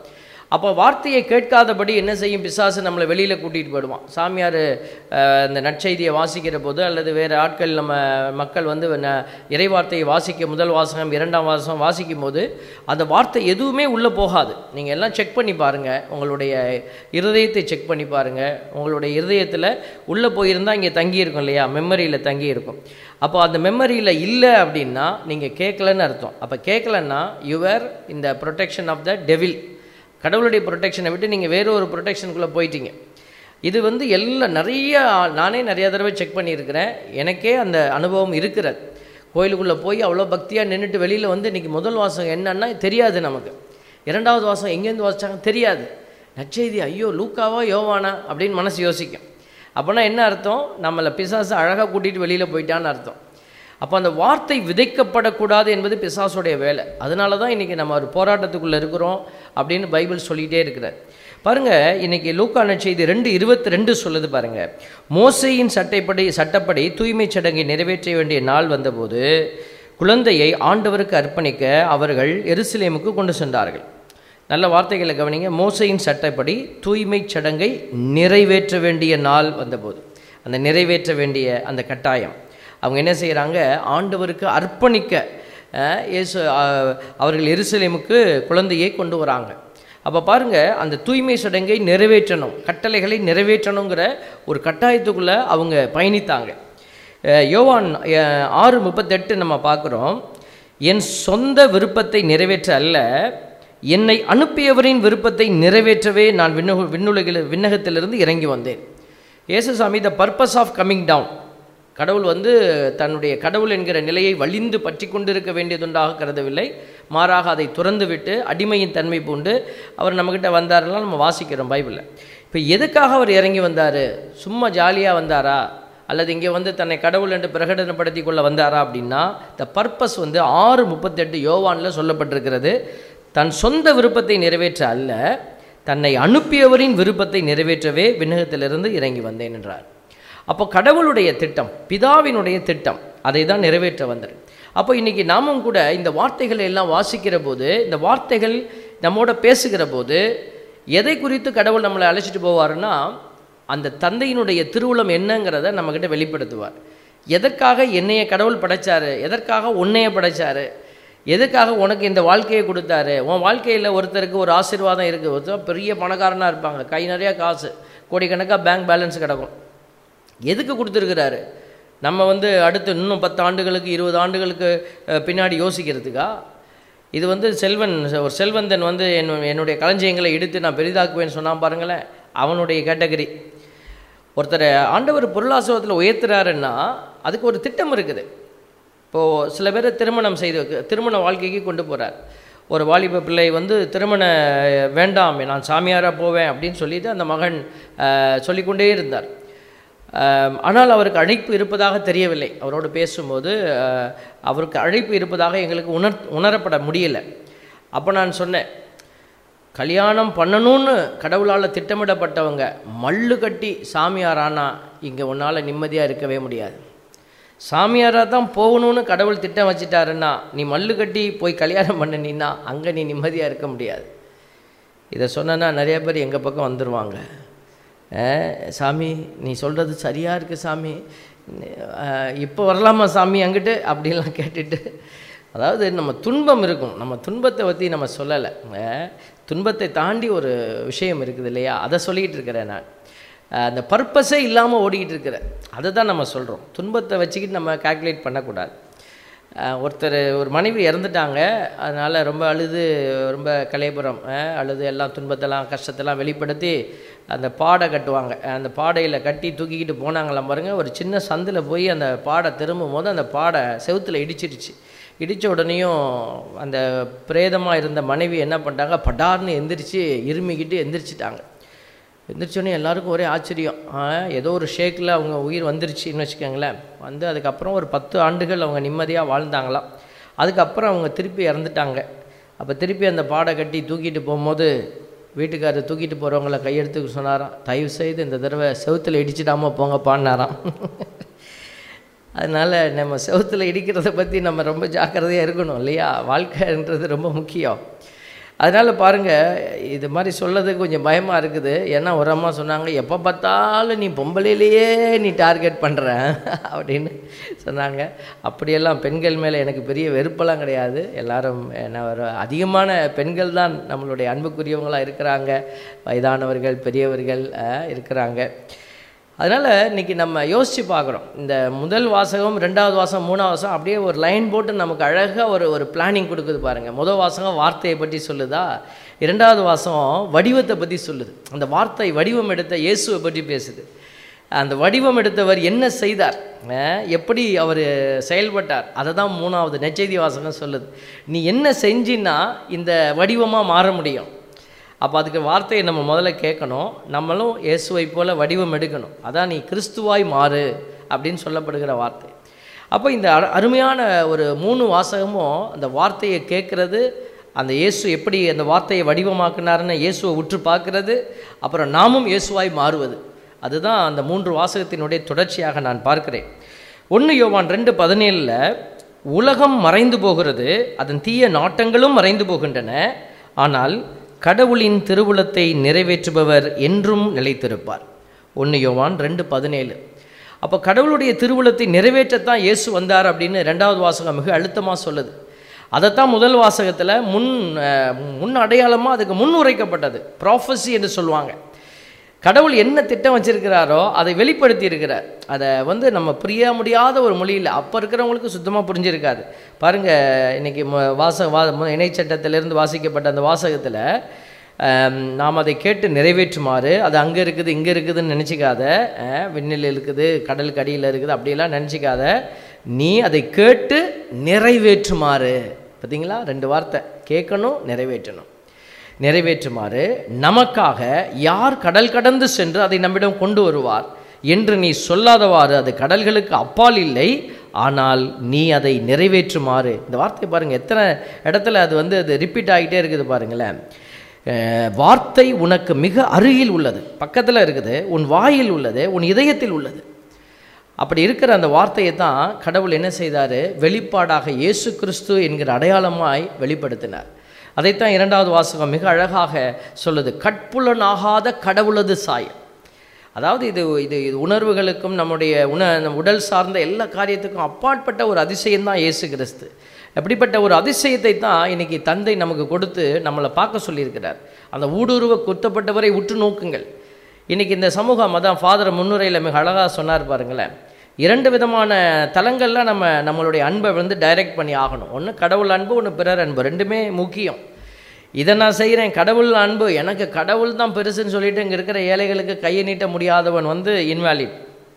அப்போ வார்த்தையை கேட்காதபடி என்ன செய்யும் பிசாசு நம்மளை வெளியில் கூட்டிகிட்டு போயிடுவான் சாமியார் அஹ், இந்த நற்செய்தியை வாசிக்கிற போது அல்லது வேறு ஆட்கள் நம்ம மக்கள் வந்து ந- இறைவார்த்தையை வாசிக்க முதல் வாசகம் இரண்டாம் வாசகம் வாசிக்கும் போது அந்த வார்த்தை எதுவுமே உள்ளே போகாது நீங்கள் எல்லாம் செக் பண்ணி பாருங்கள் உங்களுடைய இருதயத்தை செக் பண்ணி பாருங்கள் உங்களுடைய இருதயத்தில் உள்ளே போயிருந்தால் இங்கே தங்கி இருக்கும் இல்லையா மெமரியில் தங்கி இருக்கும் அப்போ அந்த மெமரியில் இல்லை அப்படின்னா நீங்கள் கேட்கலன்னு அர்த்தம் அப்போ கேட்கலன்னா யுவர் இந்த ப்ரொடெக்ஷன் ஆஃப் த டெவில் கடவுளுடைய ப்ரொடெக்ஷனை விட்டு நீங்கள் வேற ஒரு ப்ரொடெக்ஷனுக்குள்ளே போயிட்டீங்க இது வந்து எல்லாம் நிறைய நானே நிறைய தடவை செக் பண்ணியிருக்கிறேன் எனக்கே அந்த அனுபவம் இருக்கிறது கோயிலுக்குள்ளே போய் அவ்வளோ பக்தியாக நின்றுட்டு வெளியில் வந்து இன்றைக்கி முதல் வாசகம் என்னன்னா தெரியாது நமக்கு இரண்டாவது வாசகம் எங்கேருந்து வாசிச்சாங்க தெரியாது நற்செய்தி ஐயோ லூக்காவா யோவானா அப்படின்னு மனசு யோசிக்கும் அப்போனா என்ன அர்த்தம் நம்மளை பிசாசு அழகாக கூட்டிகிட்டு வெளியில் போயிட்டான்னு அர்த்தம் அப்போ அந்த வார்த்தை விதைக்கப்படக்கூடாது என்பது பிசாசுடைய வேலை அதனால தான் இன்றைக்கி நம்ம ஒரு போராட்டத்துக்குள்ளே இருக்கிறோம் அப்படின்னு பைபிள் சொல்லிகிட்டே இருக்கிறார் பாருங்க இன்னைக்கு லூக்கான செய்தி ரெண்டு இருபத்தி ரெண்டு சொல்லுது பாருங்க மோசையின் சட்டைப்படி சட்டப்படி தூய்மை சடங்கை நிறைவேற்ற வேண்டிய நாள் வந்தபோது குழந்தையை ஆண்டவருக்கு அர்ப்பணிக்க அவர்கள் எருசலேமுக்கு கொண்டு சென்றார்கள் நல்ல வார்த்தைகளை கவனிங்க மோசையின் சட்டப்படி தூய்மை சடங்கை நிறைவேற்ற வேண்டிய நாள் வந்தபோது அந்த நிறைவேற்ற வேண்டிய அந்த கட்டாயம் அவங்க என்ன செய்கிறாங்க ஆண்டவருக்கு அர்ப்பணிக்க அஹ், இயேசு அஹ், அவர்கள் எருசலேமுக்கு குழந்தையை கொண்டு வராங்க அப்போ பாருங்க அந்த தூய்மை சடங்கை நிறைவேற்றணும் கட்டளைகளை நிறைவேற்றணுங்கிற ஒரு கட்டாயத்துக்குள்ளே அவங்க பயணித்தாங்க அஹ், யோவான் அஹ், ஆறு முப்பத்தெட்டு நம்ம பார்க்குறோம் என் சொந்த விருப்பத்தை நிறைவேற்ற அல்ல என்னை அனுப்பியவரின் விருப்பத்தை நிறைவேற்றவே நான் விண்ணு விண்ணுலகில் விண்ணகத்திலிருந்து இறங்கி வந்தேன் இயேசுசாமி the purpose of coming down கடவுள் வந்து தன்னுடைய கடவுள் என்கிற நிலையை வலிந்து பற்றி கொண்டிருக்க வேண்டியதுண்டாக கருதவில்லை மாறாக அதை துறந்து விட்டு அடிமையின் தன்மை பூண்டு அவர் நம்மக்கிட்ட வந்தாரெல்லாம் நம்ம வாசிக்கிறோம் பைபிளில் இப்போ எதுக்காக அவர் இறங்கி வந்தார் சும்மா ஜாலியாக வந்தாரா அல்லது இங்கே வந்து தன்னை கடவுள் என்று பிரகடனப்படுத்தி கொள்ள வந்தாரா அப்படின்னா த பர்பஸ் வந்து ஆறு முப்பத்தெட்டு யோவானில் சொல்லப்பட்டிருக்கிறது தன் சொந்த விருப்பத்தை நிறைவேற்ற அல்ல தன்னை அனுப்பியவரின் விருப்பத்தை நிறைவேற்றவே விண்ணகத்திலிருந்து இறங்கி வந்தேன் என்றார் அப்போ கடவுளுடைய திட்டம் பிதாவினுடைய திட்டம் அதை தான் நிறைவேற்ற வந்தார் அப்போ இன்னைக்கு நாமும் கூட இந்த வார்த்தைகளை எல்லாம் வாசிக்கிற போது இந்த வார்த்தைகள் நம்மோட பேசுகிற போது எதை குறித்து கடவுள் நம்மளை அழைச்சிட்டு போவாருன்னா அந்த தந்தையினுடைய திருவுளம் என்னங்கிறத நம்மக்கிட்ட வெளிப்படுத்துவார் எதற்காக என்னைய கடவுள் படைச்சாரு எதற்காக உன்னைய படைச்சாரு எதுக்காக உனக்கு இந்த வாழ்க்கையை கொடுத்தாரு உன் வாழ்க்கையில் ஒருத்தருக்கு ஒரு ஆசீர்வாதம் இருக்குது ஒருத்தர் பெரிய பணக்காரனாக இருப்பாங்க கை நிறையா காசு கோடிக்கணக்காக பேங்க் பேலன்ஸ் கிடக்கும் எதுக்கு கொடுத்துருக்கிறாரு நம்ம வந்து அடுத்து இன்னும் பத்து ஆண்டுகளுக்கு இருபது ஆண்டுகளுக்கு அஹ், பின்னாடி யோசிக்கிறதுக்கா இது வந்து செல்வன் ஒரு செல்வந்தன் வந்து என் என்னுடைய களஞ்சியங்களை எடுத்து நான் பெரிதாக்குவேன்னு சொன்னான் பாருங்களேன் அவனுடைய கேட்டகரி ஒருத்தரை ஆண்டவர் பொருளாதாரத்தில் உயர்த்துறாருன்னா அதுக்கு ஒரு திட்டம் இருக்குது இப்போது சில பேர் திருமணம் செய்து திருமண வாழ்க்கைக்கு கொண்டு போகிறார் ஒரு வாலிப பிள்ளை வந்து திருமண வேண்டாம் நான் சாமியாராக போவேன் அப்படின்னு சொல்லிட்டு அந்த மகன் அஹ், சொல்லிக்கொண்டே இருந்தார் அஹ், ஆனால் அவருக்கு அழைப்பு இருப்பதாக தெரியவில்லை அவரோடு பேசும்போது அஹ், அவருக்கு அழைப்பு இருப்பதாக எங்களுக்கு உணர் உணரப்பட முடியலை அப்போ நான் சொன்னேன் கல்யாணம் பண்ணணும்னு கடவுளால் திட்டமிடப்பட்டவங்க மல்லு கட்டி சாமியாரானா இங்கே உன்னால் நிம்மதியாக இருக்கவே முடியாது சாமியாராக தான் போகணும்னு கடவுள் திட்டம் வச்சிட்டாருன்னா நீ மல்லு கட்டி போய் கல்யாணம் பண்ணினா அங்கே நீ நிம்மதியாக இருக்க முடியாது இதை சொன்னேன்னா நிறைய பேர் எங்கள் பக்கம் வந்துடுவாங்க அஹ், சாமி நீ சொல்கிறது சரியாக இருக்குது சாமி அஹ், இப்போ வரலாமா சாமி அங்கிட்டு அப்படின்லாம் கேட்டுட்டு அதாவது நம்ம துன்பம் இருக்கும் நம்ம துன்பத்தை பற்றி நம்ம சொல்லலை அஹ், துன்பத்தை தாண்டி ஒரு விஷயம் இருக்குது இல்லையா அதை சொல்லிக்கிட்டு இருக்கிறேன் நான் அஹ், அந்த பர்பஸே இல்லாமல் ஓடிக்கிட்டு இருக்கிற அதை தான் நம்ம சொல்கிறோம் துன்பத்தை வச்சுக்கிட்டு நம்ம கால்குலேட் பண்ணக்கூடாது அஹ், ஒருத்தர் ஒரு மனைவி இறந்துட்டாங்க அதனால் ரொம்ப அழுது ரொம்ப கலைபுரம் அஹ், அழுது எல்லாம் துன்பத்தெல்லாம் கஷ்டத்தெல்லாம் வெளிப்படுத்தி அந்த பாடை கட்டுவாங்க அந்த பாடையில் கட்டி தூக்கிக்கிட்டு போனாங்களாம் பாருங்க ஒரு சின்ன சந்தில் போய் அந்த பாடை திரும்பும் போது அந்த பாடை செவுத்தில் இடிச்சிடுச்சு இடித்த உடனேயும் அந்த பிரேதமாக இருந்த மனைவி என்ன பண்ணிட்டாங்க படார்னு எந்திரிச்சு இருமிக்கிட்டு எந்திரிச்சிட்டாங்க எந்திரிச்சோடனே எல்லாருக்கும் ஒரே ஆச்சரியம் ஆ, ஏதோ ஒரு ஷேக்கில் அவங்க உயிர் வந்துருச்சுன்னு வச்சுக்கோங்களேன் வந்து அதுக்கப்புறம் ஒரு பத்து ஆண்டுகள் அவங்க நிம்மதியாக வாழ்ந்தாங்களாம் அதுக்கப்புறம் அவங்க திருப்பி இறந்துட்டாங்க அப்போ திருப்பி அந்த பாடை கட்டி தூக்கிட்டு போகும்போது வீட்டுக்காரர் தூக்கிட்டு போகிறவங்கள கையெடுத்து சொன்னாராம் தயவு செய்து இந்த தடவை செவுத்தில் இடிச்சிடாமல் போங்கப்பான்னாராம் அதனால் நம்ம செவுத்தில் இடிக்கிறத பற்றி நம்ம ரொம்ப ஜாக்கிரதையாக இருக்கணும் இல்லையா வாழ்க்கைன்றது ரொம்ப முக்கியம் அதனால் பாருங்கள் இது மாதிரி சொல்லதுக்கு கொஞ்சம் பயமாக இருக்குது ஏன்னா ஒரு அம்மா சொன்னாங்க எப்போ பார்த்தாலும் நீ பொம்பளையிலேயே நீ டார்கெட் பண்ணுற அப்படின்னு சொன்னாங்க அப்படியெல்லாம் பெண்கள் மேலே எனக்கு பெரிய வெறுப்பெல்லாம் கிடையாது எல்லாரும் என்ன ஒரு அதிகமான பெண்கள் தான் நம்மளுடைய அன்புக்குரியவங்களாக இருக்கிறாங்க வயதானவர்கள் பெரியவர்கள் அஹ், இருக்கிறாங்க அதனால் இன்றைக்கி நம்ம யோசித்து பார்க்குறோம் இந்த முதல் வாசகம் ரெண்டாவது வாசகம் மூணாவது வாசகம் அப்படியே ஒரு லைன் போட்டு நமக்கு அழகாக ஒரு ஒரு பிளானிங் கொடுக்குது பாருங்கள் முதல் வாசகம் வார்த்தையை பற்றி சொல்லுதா இரண்டாவது வாசகம் வடிவத்தை பற்றி சொல்லுது அந்த வார்த்தை வடிவம் எடுத்த இயேசுவை பற்றி பேசுது அந்த வடிவம் எடுத்தவர் என்ன செய்தார் அஹ் எப்படி அவர் செயல்பட்டார் அதை தான் மூணாவது நெச்செய்தி வாசகம் சொல்லுது நீ என்ன செஞ்சின்னா இந்த வடிவமாக மாற முடியும் அப்போ அதுக்கு வார்த்தையை நம்ம முதல்ல கேட்கணும் நம்மளும் இயேசுவை போல வடிவம் எடுக்கணும் அதான் நீ கிறிஸ்துவாய் மாறு அப்படின்னு சொல்லப்படுகிற வார்த்தை அப்போ இந்த அரு- அருமையான ஒரு மூணு வாசகமும் அந்த வார்த்தையை கேட்குறது அந்த இயேசு எப்படி அந்த வார்த்தையை வடிவமாக்குனாருன்னு இயேசுவை உற்று பார்க்கறது அப்புறம் நாமும் இயேசுவாய் மாறுவது அதுதான் அந்த மூன்று வாசகத்தினுடைய தொடர்ச்சியாக நான் பார்க்கிறேன் ஒன்று யோவான் ரெண்டு பதினேழில் உலகம் மறைந்து போகிறது அதன் தீய நாட்டங்களும் மறைந்து போகின்றன ஆனால் கடவுளின் திருவுளத்தை நிறைவேற்றுபவர் என்றும் நிலைத்திருப்பார் ஒன்று யோவான் ரெண்டு பதினேழு அப்போ கடவுளுடைய திருவுளத்தை நிறைவேற்றத்தான் இயேசு வந்தார் அப்படின்னு ரெண்டாவது வாசகம் மிக அழுத்தமாக சொல்லுது அதைத்தான் முதல் வாசகத்தில் முன் அஹ், முன் அடையாளமாக அதுக்கு முன் உரைக்கப்பட்டது ப்ராஃபஸி என்று சொல்லுவாங்க கடவுள் என்ன திட்டம் வச்சிருக்கிறாரோ அதை வெளிப்படுத்தி இருக்கிறார் அதை வந்து நம்ம புரிய முடியாத ஒரு மொழியில் அப்போ இருக்கிறவங்களுக்கு சுத்தமாக புரிஞ்சிருக்காது பாருங்க இன்னைக்கு ம- வாச வா ம- இணைச்சட்டத்திலிருந்து வாசிக்கப்பட்ட அந்த வாசகத்தில் நாம் அதை கேட்டு நிறைவேற்றுமாறு அது அங்கே இருக்குது இங்கே இருக்குதுன்னு நினச்சிக்காத அஹ், விண்ணில் இருக்குது கடலுக்கு அடியில் இருக்குது அப்படியெல்லாம் நினச்சிக்காத நீ அதை கேட்டு நிறைவேற்றுமாறு பார்த்தீங்களா ரெண்டு வார்த்தை கேட்கணும் நிறைவேற்றணும் நிறைவேற்றுமாறு நமக்காக யார் கடல் கடந்து சென்று அதை நம்மிடம் கொண்டு வருவார் என்று நீ சொல்லாதவாறு அது கடல்களுக்கு அப்பால் இல்லை ஆனால் நீ அதை நிறைவேற்றுமாறு இந்த வார்த்தை பாருங்க எத்தனை இடத்துல அது வந்து அது ரிப்பீட் ஆகிட்டே இருக்குது பாருங்களேன் அஹ், வார்த்தை உனக்கு மிக அருகில் உள்ளது பக்கத்தில் இருக்குது உன் வாயில் உள்ளது உன் இதயத்தில் உள்ளது அப்படி இருக்கிற அந்த வார்த்தையை தான் கடவுள் என்ன செய்தார் வெளிப்பாடாக இயேசு கிறிஸ்து என்கிற அடையாளமாய் வெளிப்படுத்தினார் அதைத்தான் இரண்டாவது வாசகம் மிக அழகாக சொல்லுது கட்புலனாகாத கடவுளது சாயம் அதாவது இது இது இது உணர்வுகளுக்கும் நம்முடைய உண நம் உடல் சார்ந்த எல்லா காரியத்துக்கும் அப்பாற்பட்ட ஒரு அதிசயம் தான் இயேசு கிறிஸ்து அப்படிப்பட்ட ஒரு அதிசயத்தை தான் இன்னைக்கு தந்தை நமக்கு கொடுத்து நம்மளை பார்க்க சொல்லியிருக்கிறார் அந்த ஊடுருவ குத்தப்பட்டவரை உற்று நோக்குங்கள் இன்னைக்கு இந்த சமூகம் அதான் ஃபாதர் முன்னுரையில் மிக அழகாக சொன்னார் பாருங்களேன் இரண்டு விதமான தலங்கள்ல நம்ம நம்மளுடைய அன்பை வந்து டைரக்ட் பண்ணி ஆகணும் ஒன்று கடவுள் அன்பு ஒன்று பிறர் அன்பு ரெண்டுமே முக்கியம் இதை நான் செய்கிறேன் கடவுள் அன்பு எனக்கு கடவுள் தான் பெருசுன்னு சொல்லிட்டு இங்கே இருக்கிற ஏழைகளுக்கு கையை நீட்ட முடியாதவன் வந்து இன்வாலிட்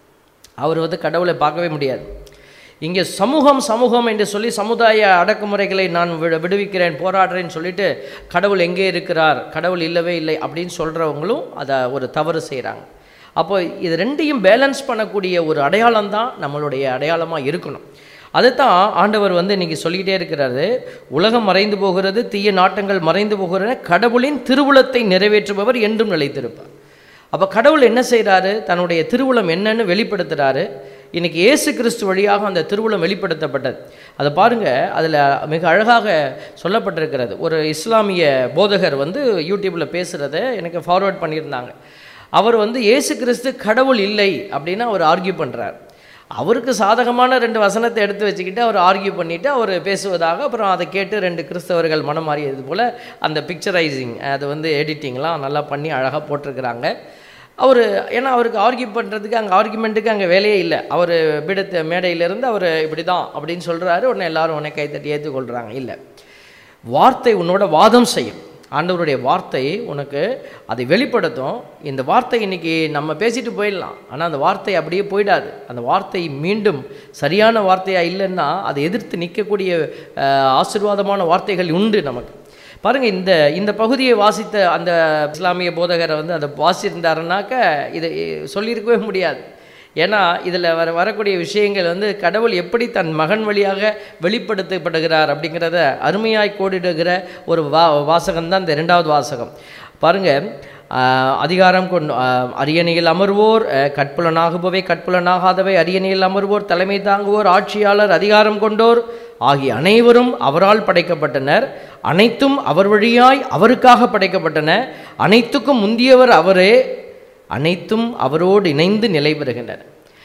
அவர் வந்து கடவுளை பார்க்கவே முடியாது இங்கே சமூகம் சமூகம் என்று சொல்லி சமுதாய அடக்குமுறைகளை நான் விடு விடுவிக்கிறேன் போராடுறேன்னு சொல்லிட்டு கடவுள் எங்கே இருக்கிறார் கடவுள் இல்லவே இல்லை அப்படின்னு சொல்கிறவங்களும் அதை ஒரு தவறு செய்கிறாங்க அப்போ இது ரெண்டையும் பேலன்ஸ் பண்ணக்கூடிய ஒரு அடையாளம் தான் நம்மளுடைய அடையாளமாக இருக்கணும் அதுதான் ஆண்டவர் வந்து இன்னைக்கு சொல்லிக்கிட்டே இருக்கிறாரு உலகம் மறைந்து போகிறது தீய நாட்டங்கள் மறைந்து போகிற கடவுளின் திருவுளத்தை நிறைவேற்றுபவர் என்றும் நிலைத்திருப்பார் அப்போ கடவுள் என்ன செய்கிறாரு தன்னுடைய திருவுளம் என்னன்னு வெளிப்படுத்துகிறாரு இன்னைக்கு இயேசு கிறிஸ்து வழியாக அந்த திருவுளம் வெளிப்படுத்தப்பட்டது அதை பாருங்க அதில் மிக அழகாக சொல்லப்பட்டிருக்கிறது ஒரு இஸ்லாமிய போதகர் வந்து யூடியூப்பில் பேசுகிறத எனக்கு ஃபார்வர்ட் பண்ணியிருந்தாங்க அவர் வந்து இயேசு கிறிஸ்து கடவுள் இல்லை அப்படின்னு அவர் ஆர்கியூ பண்ணுறார் அவருக்கு சாதகமான ரெண்டு வசனத்தை எடுத்து வச்சுக்கிட்டு அவர் ஆர்கியூ பண்ணிவிட்டு அவர் பேசுவதாக அப்புறம் அதை கேட்டு ரெண்டு கிறிஸ்தவர்கள் மனம் மாறியது போல் அந்த பிக்சரைசிங் அது வந்து எடிட்டிங்லாம் நல்லா பண்ணி அழகாக போட்டிருக்கிறாங்க அவர் ஏன்னா அவருக்கு ஆர்கியூ பண்ணுறதுக்கு அங்கே ஆர்குமெண்ட்டுக்கு அங்கே வேலையே இல்லை அவர் பீடத்து மேடையிலேருந்து அவர் இப்படி தான் அப்படின்னு சொல்கிறாரு உடனே எல்லாரும் உடனே கைத்தட்டி ஏற்றுக்கொள்கிறாங்க இல்லை வார்த்தை உன்னோட வாதம் செய்யும் ஆண்டவருடைய வார்த்தை உனக்கு அதை வெளிப்படுத்தும் இந்த வார்த்தை இன்னைக்கு நம்ம பேசிட்டு போயிடலாம் ஆனால் அந்த வார்த்தை அப்படியே போயிடாது அந்த வார்த்தை மீண்டும் சரியான வார்த்தையாக இல்லைன்னா அதை எதிர்த்து நிற்கக்கூடிய அஹ், ஆசீர்வாதமான வார்த்தைகள் உண்டு நமக்கு பாருங்க இந்த இந்த பகுதியை வாசித்த அந்த இஸ்லாமிய போதகரை வந்து அதை வாசியிருந்தாருனாக்க இதை சொல்லியிருக்கவே முடியாது ஏன்னா இதில் வர வரக்கூடிய விஷயங்கள் வந்து கடவுள் எப்படி தன் மகன் வழியாக வெளிப்படுத்தப்படுகிறார் அப்படிங்கிறத அருமையாய் கோடிடுகிற ஒரு வா வாசகம் தான் இந்த இரண்டாவது வாசகம் பாருங்க ஆஹ், அதிகாரம் கொண்டு ஆஹ், அரியணையில் அமர்வோர் ஆஹ், கற்புலனாகுபவை கற்புலனாகாதவை அரியணையில் அமர்வோர் தலைமை தாங்குவோர் ஆட்சியாளர் அதிகாரம் கொண்டோர் ஆகிய அனைவரும் அவரால் படைக்கப்பட்டனர் அனைத்தும் அவர் வழியாய் அவருக்காக படைக்கப்பட்டன அனைத்துக்கும் முந்தியவர் அவரே அனைத்தும் அவரோடு இணைந்து நிலை பெறுகின்றன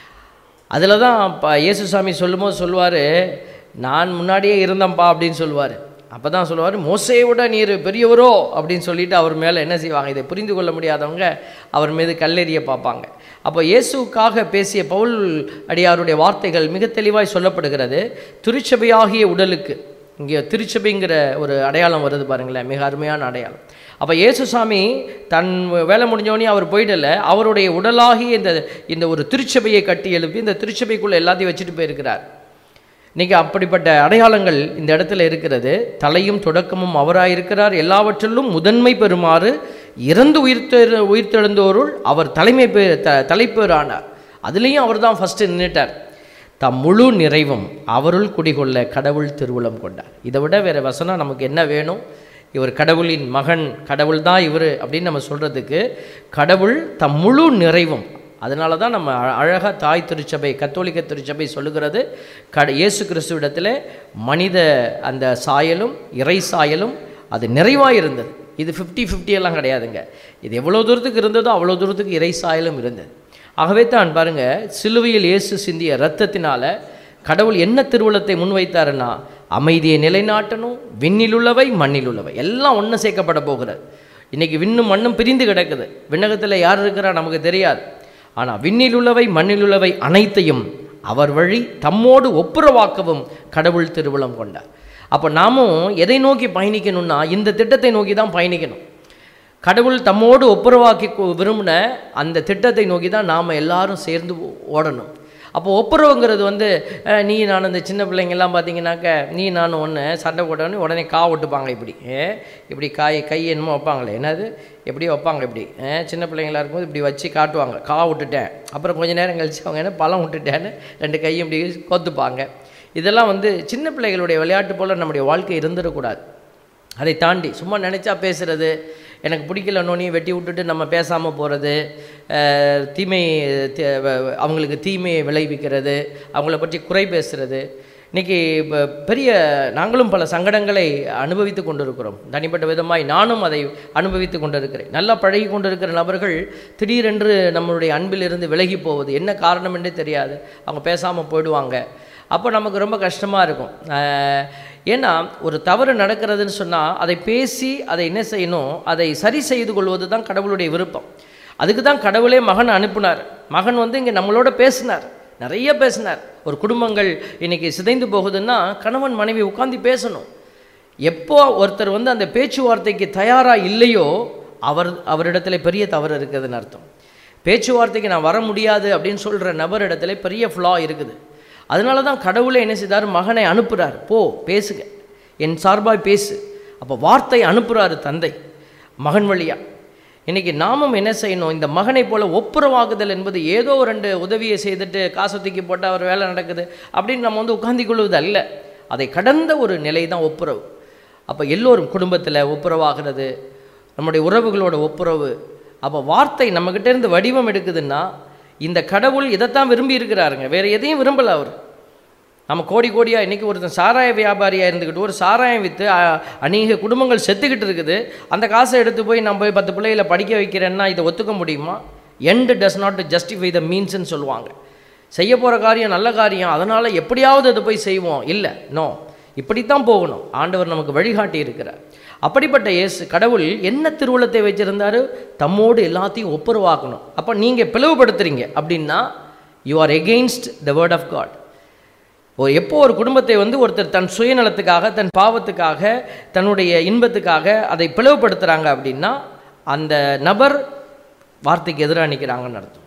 அதில் தான் இப்போ இயேசுசாமி சொல்லும்போது சொல்லுவார் நான் முன்னாடியே இருந்தேன்ப்பா அப்படின்னு சொல்லுவார் அப்போ தான் சொல்லுவார் மோசையை விட நீர் பெரியவரோ அப்படின்னு சொல்லிட்டு அவர் மேலே என்ன செய்வாங்க இதை புரிந்து கொள்ள முடியாதவங்க அவர் மீது கல்லெறிய பார்ப்பாங்க அப்போ இயேசுக்காக பேசிய பவுல் அடியாருடைய வார்த்தைகள் மிக தெளிவாய் சொல்லப்படுகிறது திருச்சபையாகிய உடலுக்கு இங்கே திருச்சபைங்கிற ஒரு அடையாளம் வருது பாருங்களேன் மிக அருமையான அடையாளம் அப்போ இயேசுசாமி தன் வேலை முடிஞ்சோடனே அவர் போயிடல அவருடைய உடலாகிய இந்த இந்த ஒரு திருச்சபையை கட்டி எழுப்பி இந்த திருச்சபைக்குள்ளே எல்லாத்தையும் வச்சுட்டு போயிருக்கிறார் இன்னைக்கு அப்படிப்பட்ட அடையாளங்கள் இந்த இடத்துல இருக்கிறது தலையும் தொடக்கமும் அவராயிருக்கிறார் எல்லாவற்றிலும் முதன்மை பெறுமாறு இறந்து உயிர்த்தெழு உயிர்த்தெழுந்தோருள் அவர் தலைமை பெ த தலைப்பேரானார் அதுலேயும் அவர் தான் ஃபஸ்ட்டு நின்றுட்டார் தம் முழு நிறைவும் அவருள் குடிகொள்ள கடவுள் திருவுளம் கொண்டார் இதை விட வேறு வசனம் நமக்கு என்ன வேணும் இவர் கடவுளின் மகன் கடவுள் தான் இவர் அப்படின்னு நம்ம சொல்கிறதுக்கு கடவுள் தம் முழு நிறைவும் அதனால தான் நம்ம அழகாக தாய் திருச்சபை கத்தோலிக்க திருச்சபை சொல்லுகிறது கட இயேசு கிறிஸ்துவிடத்தில் மனித அந்த சாயலும் இறை சாயலும் அது நிறைவாக இருந்தது இது ஃபிஃப்டி ஃபிஃப்டி எல்லாம் கிடையாதுங்க இது எவ்வளோ தூரத்துக்கு இருந்ததோ அவ்வளோ தூரத்துக்கு இறை சாயலும் இருந்தது ஆகவே தான் பாருங்க சிலுவையில் இயேசு சிந்திய இரத்தத்தினால கடவுள் என்ன திருவுளத்தை முன்வைத்தாருன்னா அமைதியை நிலைநாட்டணும் விண்ணில் உள்ளவை மண்ணில் உள்ளவை எல்லாம் ஒன்று சேர்க்கப்பட போகிறது இன்னைக்கு விண்ணும் மண்ணும் பிரிந்து கிடக்குது விண்ணகத்தில் யார் இருக்கிறா நமக்கு தெரியாது ஆனால் விண்ணில் உள்ளவை மண்ணில் உள்ளவை அனைத்தையும் அவர் வழி தம்மோடு ஒப்புரவாக்கவும் கடவுள் திருவுளம் கொண்டார் அப்போ நாமும் எதை நோக்கி பயணிக்கணும்னா இந்த திட்டத்தை நோக்கி தான் பயணிக்கணும் கடவுள் தம்மோடு ஒப்புரவாக்கி கு- விரும்பின அந்த திட்டத்தை நோக்கி தான் நாம் எல்லாரும் சேர்ந்து ஓ- ஓடணும் அப்போ ஒப்புரவுங்கிறது வந்து அஹ், நீ நான் இந்த சின்ன பிள்ளைங்கெல்லாம் பார்த்தீங்கன்னாக்க நீ நான் ஒன்று சண்டை போட்டோன்னு உடனே கா விட்டுப்பாங்க இப்படி ஏ இப்படி காய் கை என்னமோ வைப்பாங்களே என்னது எப்படி வைப்பாங்க இப்படி அஹ், சின்ன பிள்ளைங்களா இருக்கும்போது இப்படி வச்சு காட்டுவாங்க கா விட்டுட்டேன் அப்புறம் கொஞ்ச நேரம் கழிச்சு அவங்க என்ன பழம் விட்டுட்டேன்னு ரெண்டு கையும் இப்படி கொத்துப்பாங்க இதெல்லாம் வந்து சின்ன பிள்ளைகளுடைய விளையாட்டு போல் நம்முடைய வாழ்க்கை இருந்துடக்கூடாது அதை தாண்டி சும்மா நினச்சா பேசுறது எனக்கு பிடிக்கல நோனி வெட்டி விட்டுட்டு நம்ம பேசாமல் போகிறது தீமை தி- வ- அவங்களுக்கு தீமையை விளைவிக்கிறது அவங்கள பற்றி குறை பேசுறது இன்னைக்கு இப்போ பெரிய நாங்களும் பல சங்கடங்களை அனுபவித்து கொண்டிருக்கிறோம் தனிப்பட்ட விதமாய் நானும் அதை அனுபவித்து கொண்டிருக்கிறேன் நல்லா பழகி கொண்டிருக்கிற நபர்கள் திடீரென்று நம்மளுடைய அன்பிலிருந்து விலகி போவது என்ன காரணம் என்றே தெரியாது அவங்க பேசாமல் போயிடுவாங்க அப்போ நமக்கு ரொம்ப கஷ்டமாக இருக்கும் அஹ், ஏன்னா ஒரு தவறு நடக்கிறதுன்னு சொன்னால் அதை பேசி அதை என்ன செய்யணும் அதை சரி செய்து கொள்வது தான் கடவுளுடைய விருப்பம் அதுக்கு தான் கடவுளே மகன் அனுப்புனார் மகன் வந்து இங்கே நம்மளோட பேசினார் நிறைய பேசினார் ஒரு குடும்பங்கள் இன்னைக்கு சிதைந்து போகுதுன்னா கணவன் மனைவி உட்கார்ந்து பேசணும் எப்போ ஒருத்தர் வந்து அந்த பேச்சுவார்த்தைக்கு தயாராக இல்லையோ அவர் அவரிடத்துல பெரிய தவறு இருக்குதுன்னு அர்த்தம் பேச்சுவார்த்தைக்கு நான் வர முடியாது அப்படின்னு சொல்கிற நபரிடத்துல பெரிய ஃப்ளா இருக்குது அதனால தான் கடவுளே என்ன செய்தார் மகனை அனுப்புகிறார் போ பேசுக என் சார்பாய் பேசு அப்போ வார்த்தை அனுப்புகிறாரு தந்தை மகன் வழியா இன்னைக்கு நாமும் என்ன செய்யணும் இந்த மகனை போல ஒப்புரவாகுதல் என்பது ஏதோ ஒரு ரெண்டு உதவியை செய்துட்டு காசை தூக்கி போட்டால் அவர் வேலை நடக்குது அப்படின்னு நம்ம வந்து உட்கார்ந்து கொள்வது அல்ல அதை கடந்த ஒரு நிலை தான் ஒப்புரவு அப்போ எல்லோரும் குடும்பத்தில் ஒப்புரவாகிறது நம்முடைய உறவுகளோட ஒப்புரவு அப்போ வார்த்தை நம்மக்கிட்ட இருந்து வடிவம் எடுக்குதுன்னா இந்த கடவுள் இதைத்தான் விரும்பி இருக்கிறாருங்க வேற எதையும் விரும்பல அவர் நம்ம கோடி கோடியா இன்னைக்கு ஒருத்தன் சாராய வியாபாரியாக இருந்துக்கிட்டு ஒரு சாராயம் விற்று அ- அநேக குடும்பங்கள் செத்துக்கிட்டு இருக்குது அந்த காசை எடுத்து போய் நம்ம போய் பத்து பிள்ளைகளை படிக்க வைக்கிறேன்னா இதை ஒத்துக்க முடியுமா end does not justify the மீன்ஸ்னு சொல்லுவாங்க செய்ய போகிற காரியம் நல்ல காரியம் அதனால் எப்படியாவது அதை போய் செய்வோம் இல்லை நோ இப்படித்தான் போகணும் ஆண்டவர் நமக்கு வழிகாட்டி இருக்கிறார் அப்படிப்பட்ட இயேசு கடவுள் என்ன திருவுளத்தை வச்சிருந்தாரு தம்மோடு எல்லாத்தையும் ஒப்புரவாக்கணும் அப்போ நீங்கள் பிளவுபடுத்துறீங்க அப்படின்னா you are against the word of God ஒரு எப்போ ஒரு குடும்பத்தை வந்து ஒருத்தர் தன் சுயநலத்துக்காக தன் பாவத்துக்காக தன்னுடைய இன்பத்துக்காக அதை பிளவுபடுத்துகிறாங்க அப்படின்னா அந்த நபர் வார்த்தைக்கு எதிராக நிற்கிறாங்கன்னு அர்த்தம்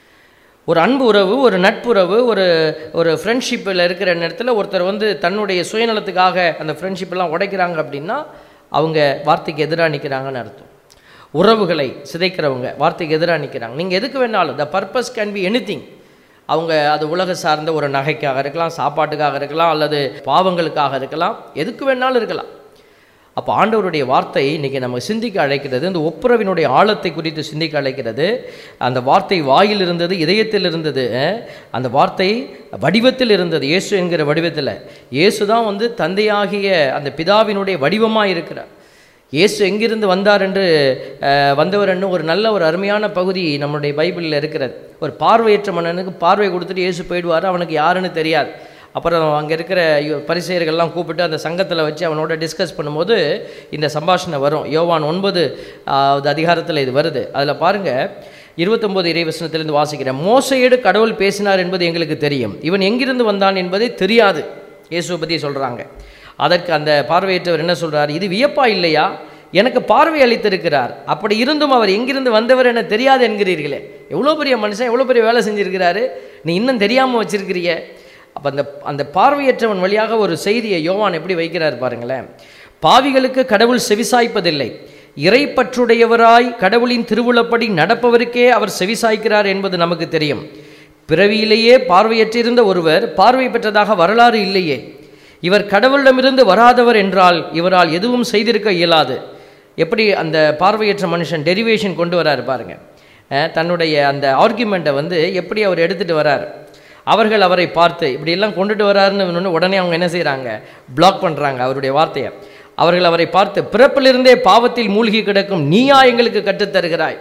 ஒரு அன்பு உறவு ஒரு நட்புறவு ஒரு ஒரு ஃப்ரெண்ட்ஷிப்பில் இருக்கிற நேரத்தில் ஒருத்தர் வந்து தன்னுடைய சுயநலத்துக்காக அந்த ஃப்ரெண்ட்ஷிப்பெல்லாம் உடைக்கிறாங்க அப்படின்னா அவங்க வார்த்தைக்கு எதிராக நிற்கிறாங்கன்னு அர்த்தம் உறவுகளை சிதைக்கிறவங்க வார்த்தைக்கு எதிராக நிற்கிறாங்க நீங்கள் எதுக்கு வேணாலும் the purpose can be anything அவங்க அது உலக சார்ந்த ஒரு நகைக்காக இருக்கலாம் சாப்பாட்டுக்காக இருக்கலாம் அல்லது பாவங்களுக்காக இருக்கலாம் எதுக்கு வேணாலும் இருக்கலாம் அப்போ ஆண்டவருடைய வார்த்தை இன்னைக்கு நம்ம சிந்திக்க அழைக்கிறது இந்த ஒப்புரவினுடைய ஆழத்தை குறித்து சிந்திக்க அழைக்கிறது அந்த வார்த்தை வாயில் இருந்தது இதயத்தில் இருந்தது அஹ், அந்த வார்த்தை வடிவத்தில் இருந்தது இயேசு என்கிற வடிவத்தில் இயேசு தான் வந்து தந்தையாகிய அந்த பிதாவினுடைய வடிவமாக இருக்கிறார் இயேசு எங்கிருந்து வந்தார் என்று அஹ், வந்தவர் என்று ஒரு நல்ல ஒரு அருமையான பகுதி நம்முடைய பைபிளில் இருக்கிறது ஒரு பார்வையற்ற மன்னனுக்கு பார்வை கொடுத்துட்டு இயேசு போயிடுவார் அவனுக்கு யாருன்னு தெரியாது அப்புறம் அங்கே இருக்கிற யோ- பரிசேயர்கள்லாம் கூப்பிட்டு அந்த சங்கத்தில் வச்சு அவனோட டிஸ்கஸ் பண்ணும்போது இந்த சம்பாஷணை வரும் யோவான் ஒன்பது ஆவது அதிகாரத்தில் இது வருது அதில் பாருங்கள் இருபத்தொம்போது இறைவசனத்திலிருந்து வாசிக்கிறேன் மோசையோடு கடவுள் பேசினார் என்பது எங்களுக்கு தெரியும் இவன் எங்கிருந்து வந்தான் என்பதே தெரியாது இயேசுவை பற்றி சொல்கிறாங்க அதற்கு அந்த பார்வையற்றவர் என்ன சொல்றார் இது வியப்பா இல்லையா எனக்கு பார்வை அளித்திருக்கிறார் அப்படி இருந்தும் அவர் எங்கிருந்து வந்தவர் என தெரியாது என்கிறீர்களே எவ்வளோ பெரிய மனுஷன் எவ்வளோ பெரிய வேலை செஞ்சிருக்கிறாரு நீ இன்னும் தெரியாமல் வச்சிருக்கிறிய அப்போ அந்த அந்த பார்வையற்றவன் வழியாக ஒரு செய்தியை யோவான் எப்படி வைக்கிறார் பாருங்களேன் பாவிகளுக்கு கடவுள் செவிசாய்ப்பதில்லை இறைப்பற்றுடையவராய் கடவுளின் திருவுளப்படி நடப்பவருக்கே அவர் செவிசாய்க்கிறார் என்பது நமக்கு தெரியும் பிறவியிலேயே பார்வையற்றிருந்த ஒருவர் பார்வை பெற்றதாக வரலாறு இல்லையே இவர் கடவுளிடமிருந்து வராதவர் என்றால் இவரால் எதுவும் செய்திருக்க இயலாது எப்படி அந்த பார்வையற்ற மனுஷன் டெரிவேஷன் கொண்டு வராரு பாருங்க அஹ் தன்னுடைய அந்த ஆர்குமெண்ட்டை வந்து எப்படி அவர் எடுத்துட்டு வரார் அவர்கள் அவரை பார்த்து இப்படியெல்லாம் கொண்டுட்டு வராருன்னு சொன்னோனே உடனே அவங்க என்ன செய்கிறாங்க பிளாக் பண்ணுறாங்க அவருடைய வார்த்தையை அவர்கள் அவரை பார்த்து பிறப்பிலிருந்தே பாவத்தில் மூழ்கி கிடக்கும் நீயா எங்களுக்கு கற்றுத் தருகிறாய்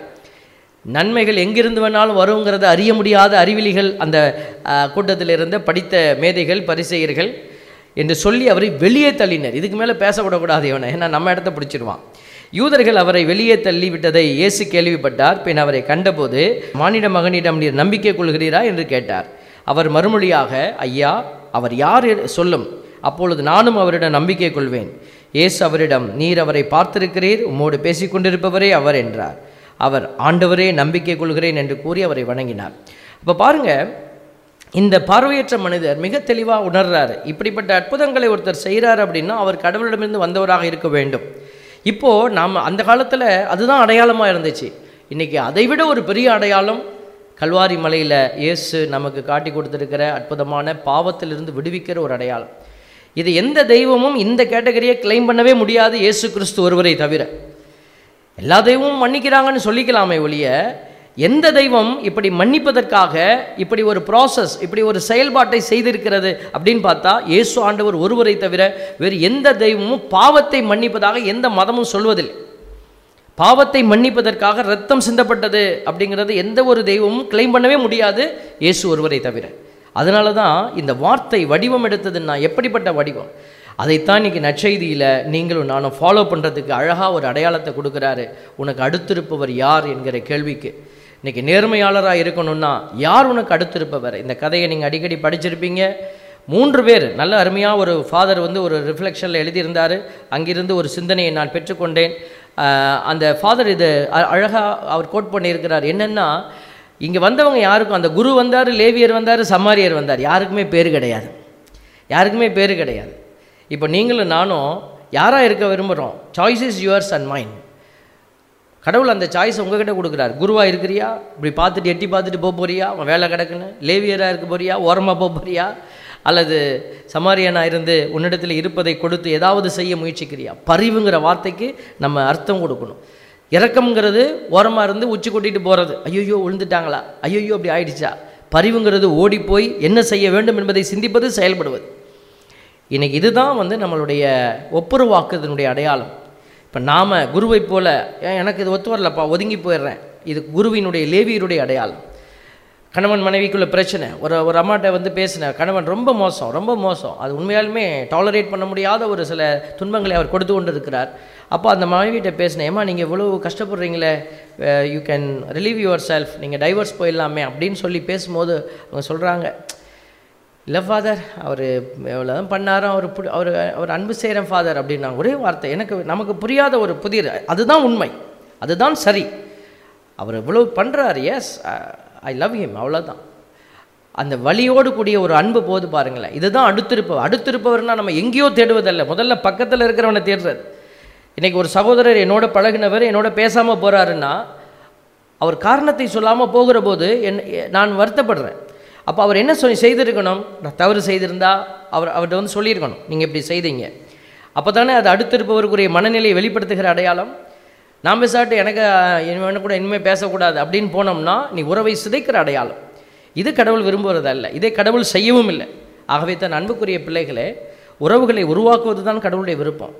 நன்மைகள் எங்கிருந்து வேணாலும் வருங்கிறத அறிய முடியாத அறிவிலிகள் அந்த அஹ், கூட்டத்தில் இருந்த படித்த மேதைகள் பரிசெயர்கள் என்று சொல்லி அவரை வெளியே தள்ளினர் இதுக்கு மேலே பேசப்படக்கூடாது இவனை ஏன்னா நம்ம இடத்த பிடிச்சிருவான் யூதர்கள் அவரை வெளியே தள்ளி விட்டதை இயேசு கேள்விப்பட்டார் பின் அவரை கண்டபோது மானிட மகனிடம் நீர் நம்பிக்கை கொள்கிறீரா என்று கேட்டார் அவர் மறுமொழியாக ஐயா அவர் யார் எ- சொல்லும் அப்பொழுது நானும் அவரிடம் நம்பிக்கை கொள்வேன் இயேசு அவரிடம் நீர் அவரை பார்த்திருக்கிறீர் உம்மோடு பேசிக் கொண்டிருப்பவரே அவர் என்றார் அவர் ஆண்டவரே நம்பிக்கை கொள்கிறேன் என்று கூறி அவரை வணங்கினார் அப்போ பாருங்க இந்த பார்வையற்ற மனிதர் மிக தெளிவாக உணர்றாரு இப்படிப்பட்ட அற்புதங்களை ஒருத்தர் செய்கிறார் அப்படின்னா அவர் கடவுளிடமிருந்து வந்தவராக இருக்க வேண்டும் இப்போ நாம் அந்த காலத்தில் அதுதான் அடையாளமாக இருந்துச்சு இன்னைக்கு அதை விட ஒரு பெரிய அடையாளம் கல்வாரி மலையில் இயேசு நமக்கு காட்டி கொடுத்துருக்கிற அற்புதமான பாவத்திலிருந்து விடுவிக்கிற ஒரு அடையாளம் இது எந்த தெய்வமும் இந்த கேட்டகரியை கிளைம் பண்ணவே முடியாது இயேசு கிறிஸ்து ஒருவரை தவிர எல்லா தெய்வமும் மன்னிக்கிறாங்கன்னு சொல்லிக்கலாமே ஒழிய எந்த தெய்வம் இப்படி மன்னிப்பதற்காக இப்படி ஒரு ப்ராசஸ் இப்படி ஒரு செயல்பாட்டை செய்திருக்கிறது அப்படின்னு பார்த்தா இயேசு ஆண்டவர் ஒருவரை தவிர வேறு எந்த தெய்வமும் பாவத்தை மன்னிப்பதாக எந்த மதமும் சொல்வதில்லை பாவத்தை மன்னிப்பதற்காக ரத்தம் சிந்தப்பட்டது அப்படிங்கிறது எந்த ஒரு தெய்வமும் கிளைம் பண்ணவே முடியாது இயேசு ஒருவரை தவிர அதனால தான் இந்த வார்த்தை வடிவம் எடுத்ததுன்னா எப்படிப்பட்ட வடிவம் அதைத்தான் இன்னைக்கு நற்செய்தியில் நீங்களும் நானும் ஃபாலோ பண்ணுறதுக்கு அழகாக ஒரு அடையாளத்தை கொடுக்குறாரு உனக்கு அடுத்திருப்பவர் யார் என்கிற கேள்விக்கு இன்னைக்கு நேர்மையாளராக இருக்கணும்னா யார் உனக்கு அடுத்திருப்பவர் இந்த கதையை நீங்கள் அடிக்கடி படிச்சிருப்பீங்க மூன்று பேர் நல்ல அருமையாக ஒரு ஃபாதர் வந்து ஒரு ரிஃப்ளெக்ஷனில் எழுதியிருந்தார் அங்கிருந்து ஒரு சிந்தனையை நான் பெற்றுக்கொண்டேன் ஆஹ் அந்த ஃபாதர் இது அழகாக அவர் கோட் பண்ணியிருக்கிறார் என்னென்னா இங்கே வந்தவங்க யாருக்கும் அந்த குரு வந்தார் லேவியர் வந்தார் சம்மாரியர் வந்தார் யாருக்குமே பேர் கிடையாது யாருக்குமே பேர் கிடையாது இப்போ நீங்களும் நானும் யாராக இருக்க விரும்புகிறோம் choice is yours and mind கடவுள் அந்த சாய்ஸ் உங்ககிட்ட கொடுக்குறாரு குருவா இருக்கிறியா இப்படி பார்த்துட்டு எட்டி பார்த்துட்டு போக போறியா உன் வேலை கிடக்குன்னு லேவியராக இருக்க போறியா ஓரமாக போக போறியா அல்லது சமாரியனா இருந்து உன்னிடத்தில் இருப்பதை கொடுத்து ஏதாவது செய்ய முயற்சிக்கிறியா பரிவுங்கிற வார்த்தைக்கு நம்ம அர்த்தம் கொடுக்கணும் இறக்கம்ங்கிறது ஓரமாக இருந்து உச்சி கொட்டிட்டு போகிறது ஐயோ விழுந்துட்டாங்களா ஐயோ அப்படி ஆயிடுச்சா பரிவுங்கிறது ஓடி போய் என்ன செய்ய வேண்டும் என்பதை சிந்திப்பது செயல்படுவது இன்னைக்கு இதுதான் வந்து நம்மளுடைய ஒப்புரவாக்குதனுடைய அடையாளம் இப்போ நாம் குருவை போல "ஏன் எனக்கு இது ஒத்து வரலப்பா ஒதுங்கி போயிடுறேன் இது குருவினுடைய லேவியருடைய அடையாளம் கணவன் மனைவிக்குள்ள பிரச்சனை ஒரு ஒரு அம்மாட்ட வந்து பேசினேன் கணவன் ரொம்ப மோசம் ரொம்ப மோசம் அது உண்மையாலுமே டாலரேட் பண்ண முடியாத ஒரு சில துன்பங்களை அவர் கொடுத்து கொண்டு இருக்கிறார் அப்போ அந்த மனைவிட்ட பேசினேன் ஏமா நீங்கள் இவ்வளோ கஷ்டப்படுறீங்களே you can relieve yourself நீங்கள் டைவர்ஸ் போயிடலாமே அப்படின்னு சொல்லி பேசும்போது அவங்க சொல்கிறாங்க இல்லை ஃபாதர் அவர் எவ்வளோதான் பண்ணாரோ அவர் புடி- அவர் அவர் அன்பு செய்கிறேன் ஃபாதர் அப்படின்னாங்க ஒரே வார்த்தை எனக்கு நமக்கு புரியாத ஒரு புதிர் அதுதான் உண்மை அதுதான் சரி அவர் இவ்வளோ பண்ணுறாரு எஸ் ஐ லவ் ஹிம் அவ்வளோதான் அந்த வலியோடு கூடிய ஒரு அன்பு போது பாருங்களேன் இதுதான் அடுத்திருப்பவர் அடுத்திருப்பவர்னா நம்ம எங்கேயோ தேடுவதல்ல முதல்ல பக்கத்தில் இருக்கிறவனை தேடுறது இன்னைக்கு ஒரு சகோதரர் என்னோட பழகினவர் என்னோட பேசாமல் போகிறாருன்னா அவர் காரணத்தை சொல்லாமல் போகிற போது என் நான் வருத்தப்படுறேன் அப்போ அவர் என்ன சொல்லி செய்திருக்கணும் நான் தவறு செய்திருந்தா அவர் அவர்கிட்ட வந்து சொல்லியிருக்கணும் நீங்கள் இப்படி செய்தீங்க அப்போ தானே அது அடுத்திருப்பவருக்குரிய மனநிலையை வெளிப்படுத்துகிற அடையாளம் நான் பேசாட்டு எனக்கு அஹ், இவனை கூட இனிமேல் பேசக்கூடாது அப்படின்னு போனோம்னா நீ உறவை சிதைக்கிற அடையாளம் இது கடவுள் விரும்புவது அல்ல இதை கடவுள் செய்யவும் இல்லை ஆகவே தான் அன்புக்குரிய பிள்ளைகளே உறவுகளை உருவாக்குவது தான் கடவுளுடைய விருப்பம்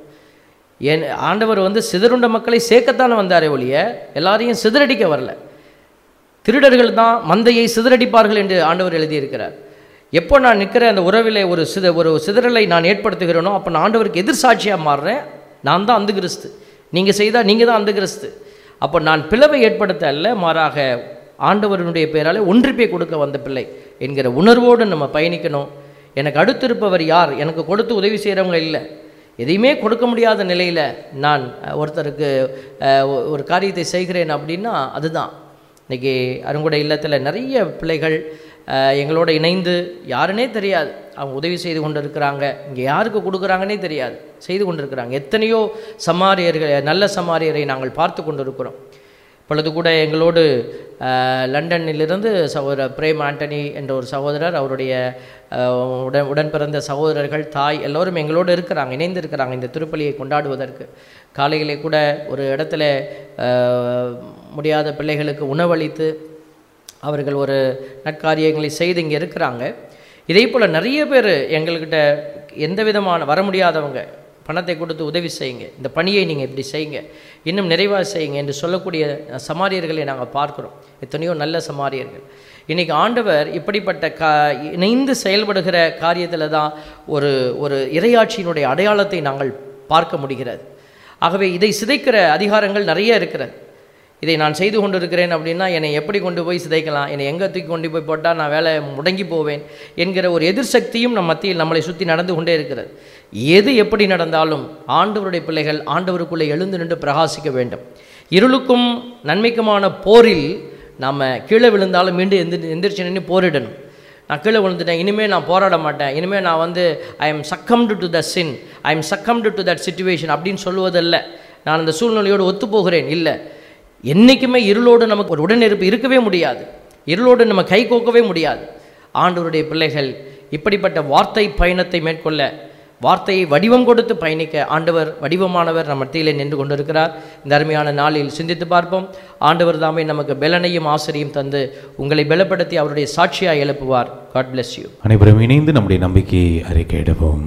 ஏன் ஆண்டவர் வந்து சிதறுண்ட மக்களை சேர்க்கத்தானே வந்தாரே ஒழிய எல்லாரையும் சிதறடிக்க வரல திருடர்கள் தான் மந்தையை சிதறடிப்பார்கள் என்று ஆண்டவர் எழுதியிருக்கிறார் எப்போ நான் நிற்கிற அந்த உறவிலே ஒரு சித ஒரு சிதறலை நான் ஏற்படுத்துகிறேனோ அப்போ நான் ஆண்டவருக்கு எதிர்சாட்சியாக மாறுறேன் நான் தான் அந்த கிறிஸ்து நீங்கள் செய்தால் நீங்கள் தான் அந்த கிறிஸ்து அப்போ நான் பிளவை ஏற்படுத்த அல்ல மாறாக ஆண்டவருடைய பெயராலே ஒன்றிப்பை கொடுக்க வந்த பிள்ளை என்கிற உணர்வோடு நம்ம பயணிக்கணும் எனக்கு அடுத்திருப்பவர் யார் எனக்கு கொடுத்து உதவி செய்கிறவங்க இல்லை எதையுமே கொடுக்க முடியாத நிலையில் நான் அஹ், ஒருத்தருக்கு அஹ், ஒ- ஒரு காரியத்தை செய்கிறேன் அப்படின்னா அதுதான் இன்றைக்கி அருங்குடை இல்லத்தில் நிறைய பிள்ளைகள் அஹ், எங்களோட இணைந்து யாருன்னே தெரியாது அவங்க உதவி செய்து கொண்டு இருக்கிறாங்க இங்கே யாருக்கு கொடுக்குறாங்கன்னே தெரியாது செய்து கொண்டு இருக்கிறாங்க எத்தனையோ சமாரியர்கள் நல்ல சமாரியரை நாங்கள் பார்த்து கொண்டு இருக்கிறோம் இப்பொழுது கூட எங்களோடு அஹ், லண்டனிலிருந்து சகோதரர் பிரேம் ஆண்டனி என்ற ஒரு சகோதரர் அவருடைய அஹ், உடன் உடன் பிறந்த சகோதரர்கள் தாய் எல்லோரும் எங்களோடு இருக்கிறாங்க இணைந்து இருக்கிறாங்க இந்த திருப்பலியை கொண்டாடுவதற்கு காலையிலே கூட ஒரு இடத்துல அஹ், முடியாத பிள்ளைகளுக்கு உணவளித்து அவர்கள் ஒரு நற்காரியங்களை செய்து இங்கே இருக்கிறாங்க இதே போல் நிறைய பேர் எங்கள்கிட்ட எந்த விதமான வர முடியாதவங்க பணத்தை கொடுத்து உதவி செய்யுங்க இந்த பணியை நீங்கள் இப்படி செய்யுங்க இன்னும் நிறைவாக செய்யுங்க என்று சொல்லக்கூடிய சமாரியர்களை நாங்கள் பார்க்குறோம் எத்தனையோ நல்ல சமாரியர்கள் இன்றைக்கி ஆண்டவர் இப்படிப்பட்ட கா இணைந்து செயல்படுகிற காரியத்தில் தான் ஒரு ஒரு இறையாட்சியினுடைய அடையாளத்தை நாங்கள் பார்க்க முடிகிறது ஆகவே இதை சிதைக்கிற அதிகாரங்கள் நிறைய இருக்கிறது இதை நான் செய்து கொண்டிருக்கிறேன் அப்படின்னா என்னை எப்படி கொண்டு போய் சிதைக்கலாம் என்னை எங்கே தூக்கி கொண்டு போய் போட்டால் நான் வேலை முடங்கி போவேன் என்கிற ஒரு எதிர்சக்தியும் நம் மத்தியில் நம்மளை சுற்றி நடந்து கொண்டே இருக்கிறது எது எப்படி நடந்தாலும் ஆண்டவருடைய பிள்ளைகள் ஆண்டவருக்குள்ளே எழுந்து நின்று பிரகாசிக்க வேண்டும் இருளுக்கும் நன்மைக்குமான போரில் நாம் கீழே விழுந்தாலும் மீண்டும் எந்திரி எந்திரிச்சு நின்று போரிடணும் நான் கீழே விழுந்துட்டேன் இனிமேல் நான் போராட மாட்டேன் இனிமேல் நான் வந்து I am succumbed to the sin I am succumbed to that situation அப்படின்னு சொல்லுவதல்ல நான் அந்த சூழ்நிலையோடு ஒத்துப்போகிறேன் இல்லை என்றைக்குமே இருளோடு நமக்கு ஒரு உடனிருப்பு இருக்கவே முடியாது இருளோடு நம்ம கை கோக்கவே முடியாது ஆண்டவருடைய பிள்ளைகள் இப்படிப்பட்ட வார்த்தை பயணத்தை மேற்கொள்ள வார்த்தையை வடிவம் கொடுத்து பயணிக்க ஆண்டவர் வடிவமானவர் நம்ம மத்தியிலே நின்று கொண்டிருக்கிறார் இந்த அருமையான நாளில் சிந்தித்து பார்ப்போம் ஆண்டவர் தாமே நமக்கு பலனையும் ஆசிரியும் தந்து உங்களை பலப்படுத்தி அவருடைய சாட்சியாக எழுப்புவார் காட் bless யூ அனைவரும் இணைந்து நம்முடைய நம்பிக்கையை அறிக்கையிடுவோம்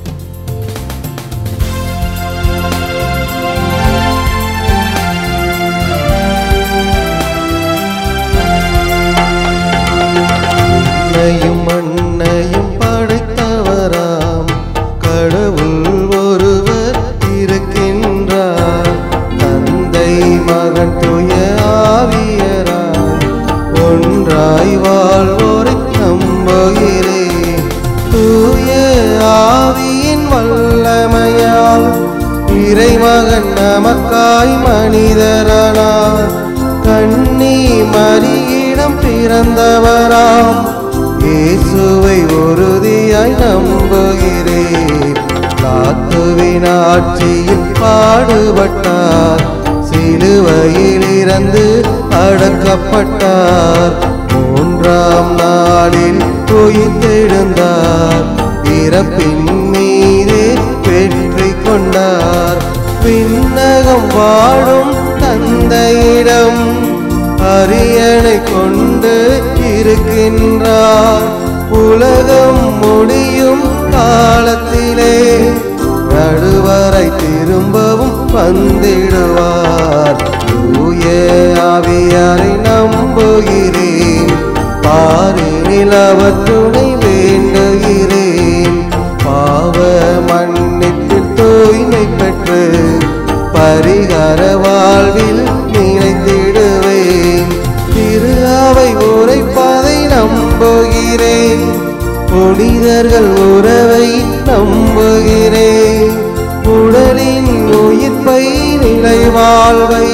மண்ணையும் மண்ணையும் படைத்தவராம் கடவுள் ஒருவர் இருக்கின்றார் தந்தை மகன் துய ஆவியராம் ஒன்றாய் வாழ்வோரை நம்புகிறேன் தூய ஆவியின் வல்லமையால் இறைமகன் நமக்காய் மனிதரானார் கண்ணி மரியிடம் பிறந்தவராம் இயேசுவை உறுதியாய் நம்புகிறேன் காத்துவின் ஆட்சியில் பாடுபட்டார் சிலுவையில் இறந்து அடக்கப்பட்டார் மூன்றாம் நாளில் உயிர்த்தெழுந்தார் இறப்பின் மீதே வெற்றி கொண்டார் விண்ணகம் வாழும் தந்தையிடம் அரியணை கொண்டு இருக்கின்றார் உலகம் முடியும் காலத்திலே நடுவரை திரும்பவும் வந்திடுவார் தூய ஆவியாரை நம்புகிறேன் பாரினில் அவர் துணை வேண்டுகிறேன் பாவ மன்னிப்பில் தூய்மை பெற்று பரிகார வாழ்வில் நினைத்திடுவேன் திரு அவை உரைப்பதை நம்புகிறேன் புனிதர்கள் உறவை நம்புகிறேன் உடலின் உயிர்ப்பை நிலை வாழ்வை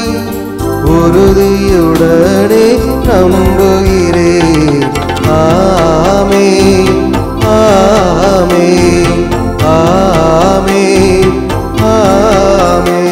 உறுதியுடனே நம்புகிறேன் ஆமே ஆமே ஆமே ஆமே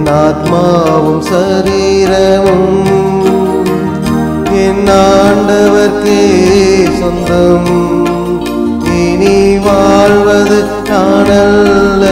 ஆத்மாவும் சரீரமும் என் ஆண்டவர்க்கே சொந்தம் இனி வாழ்வது நானல்ல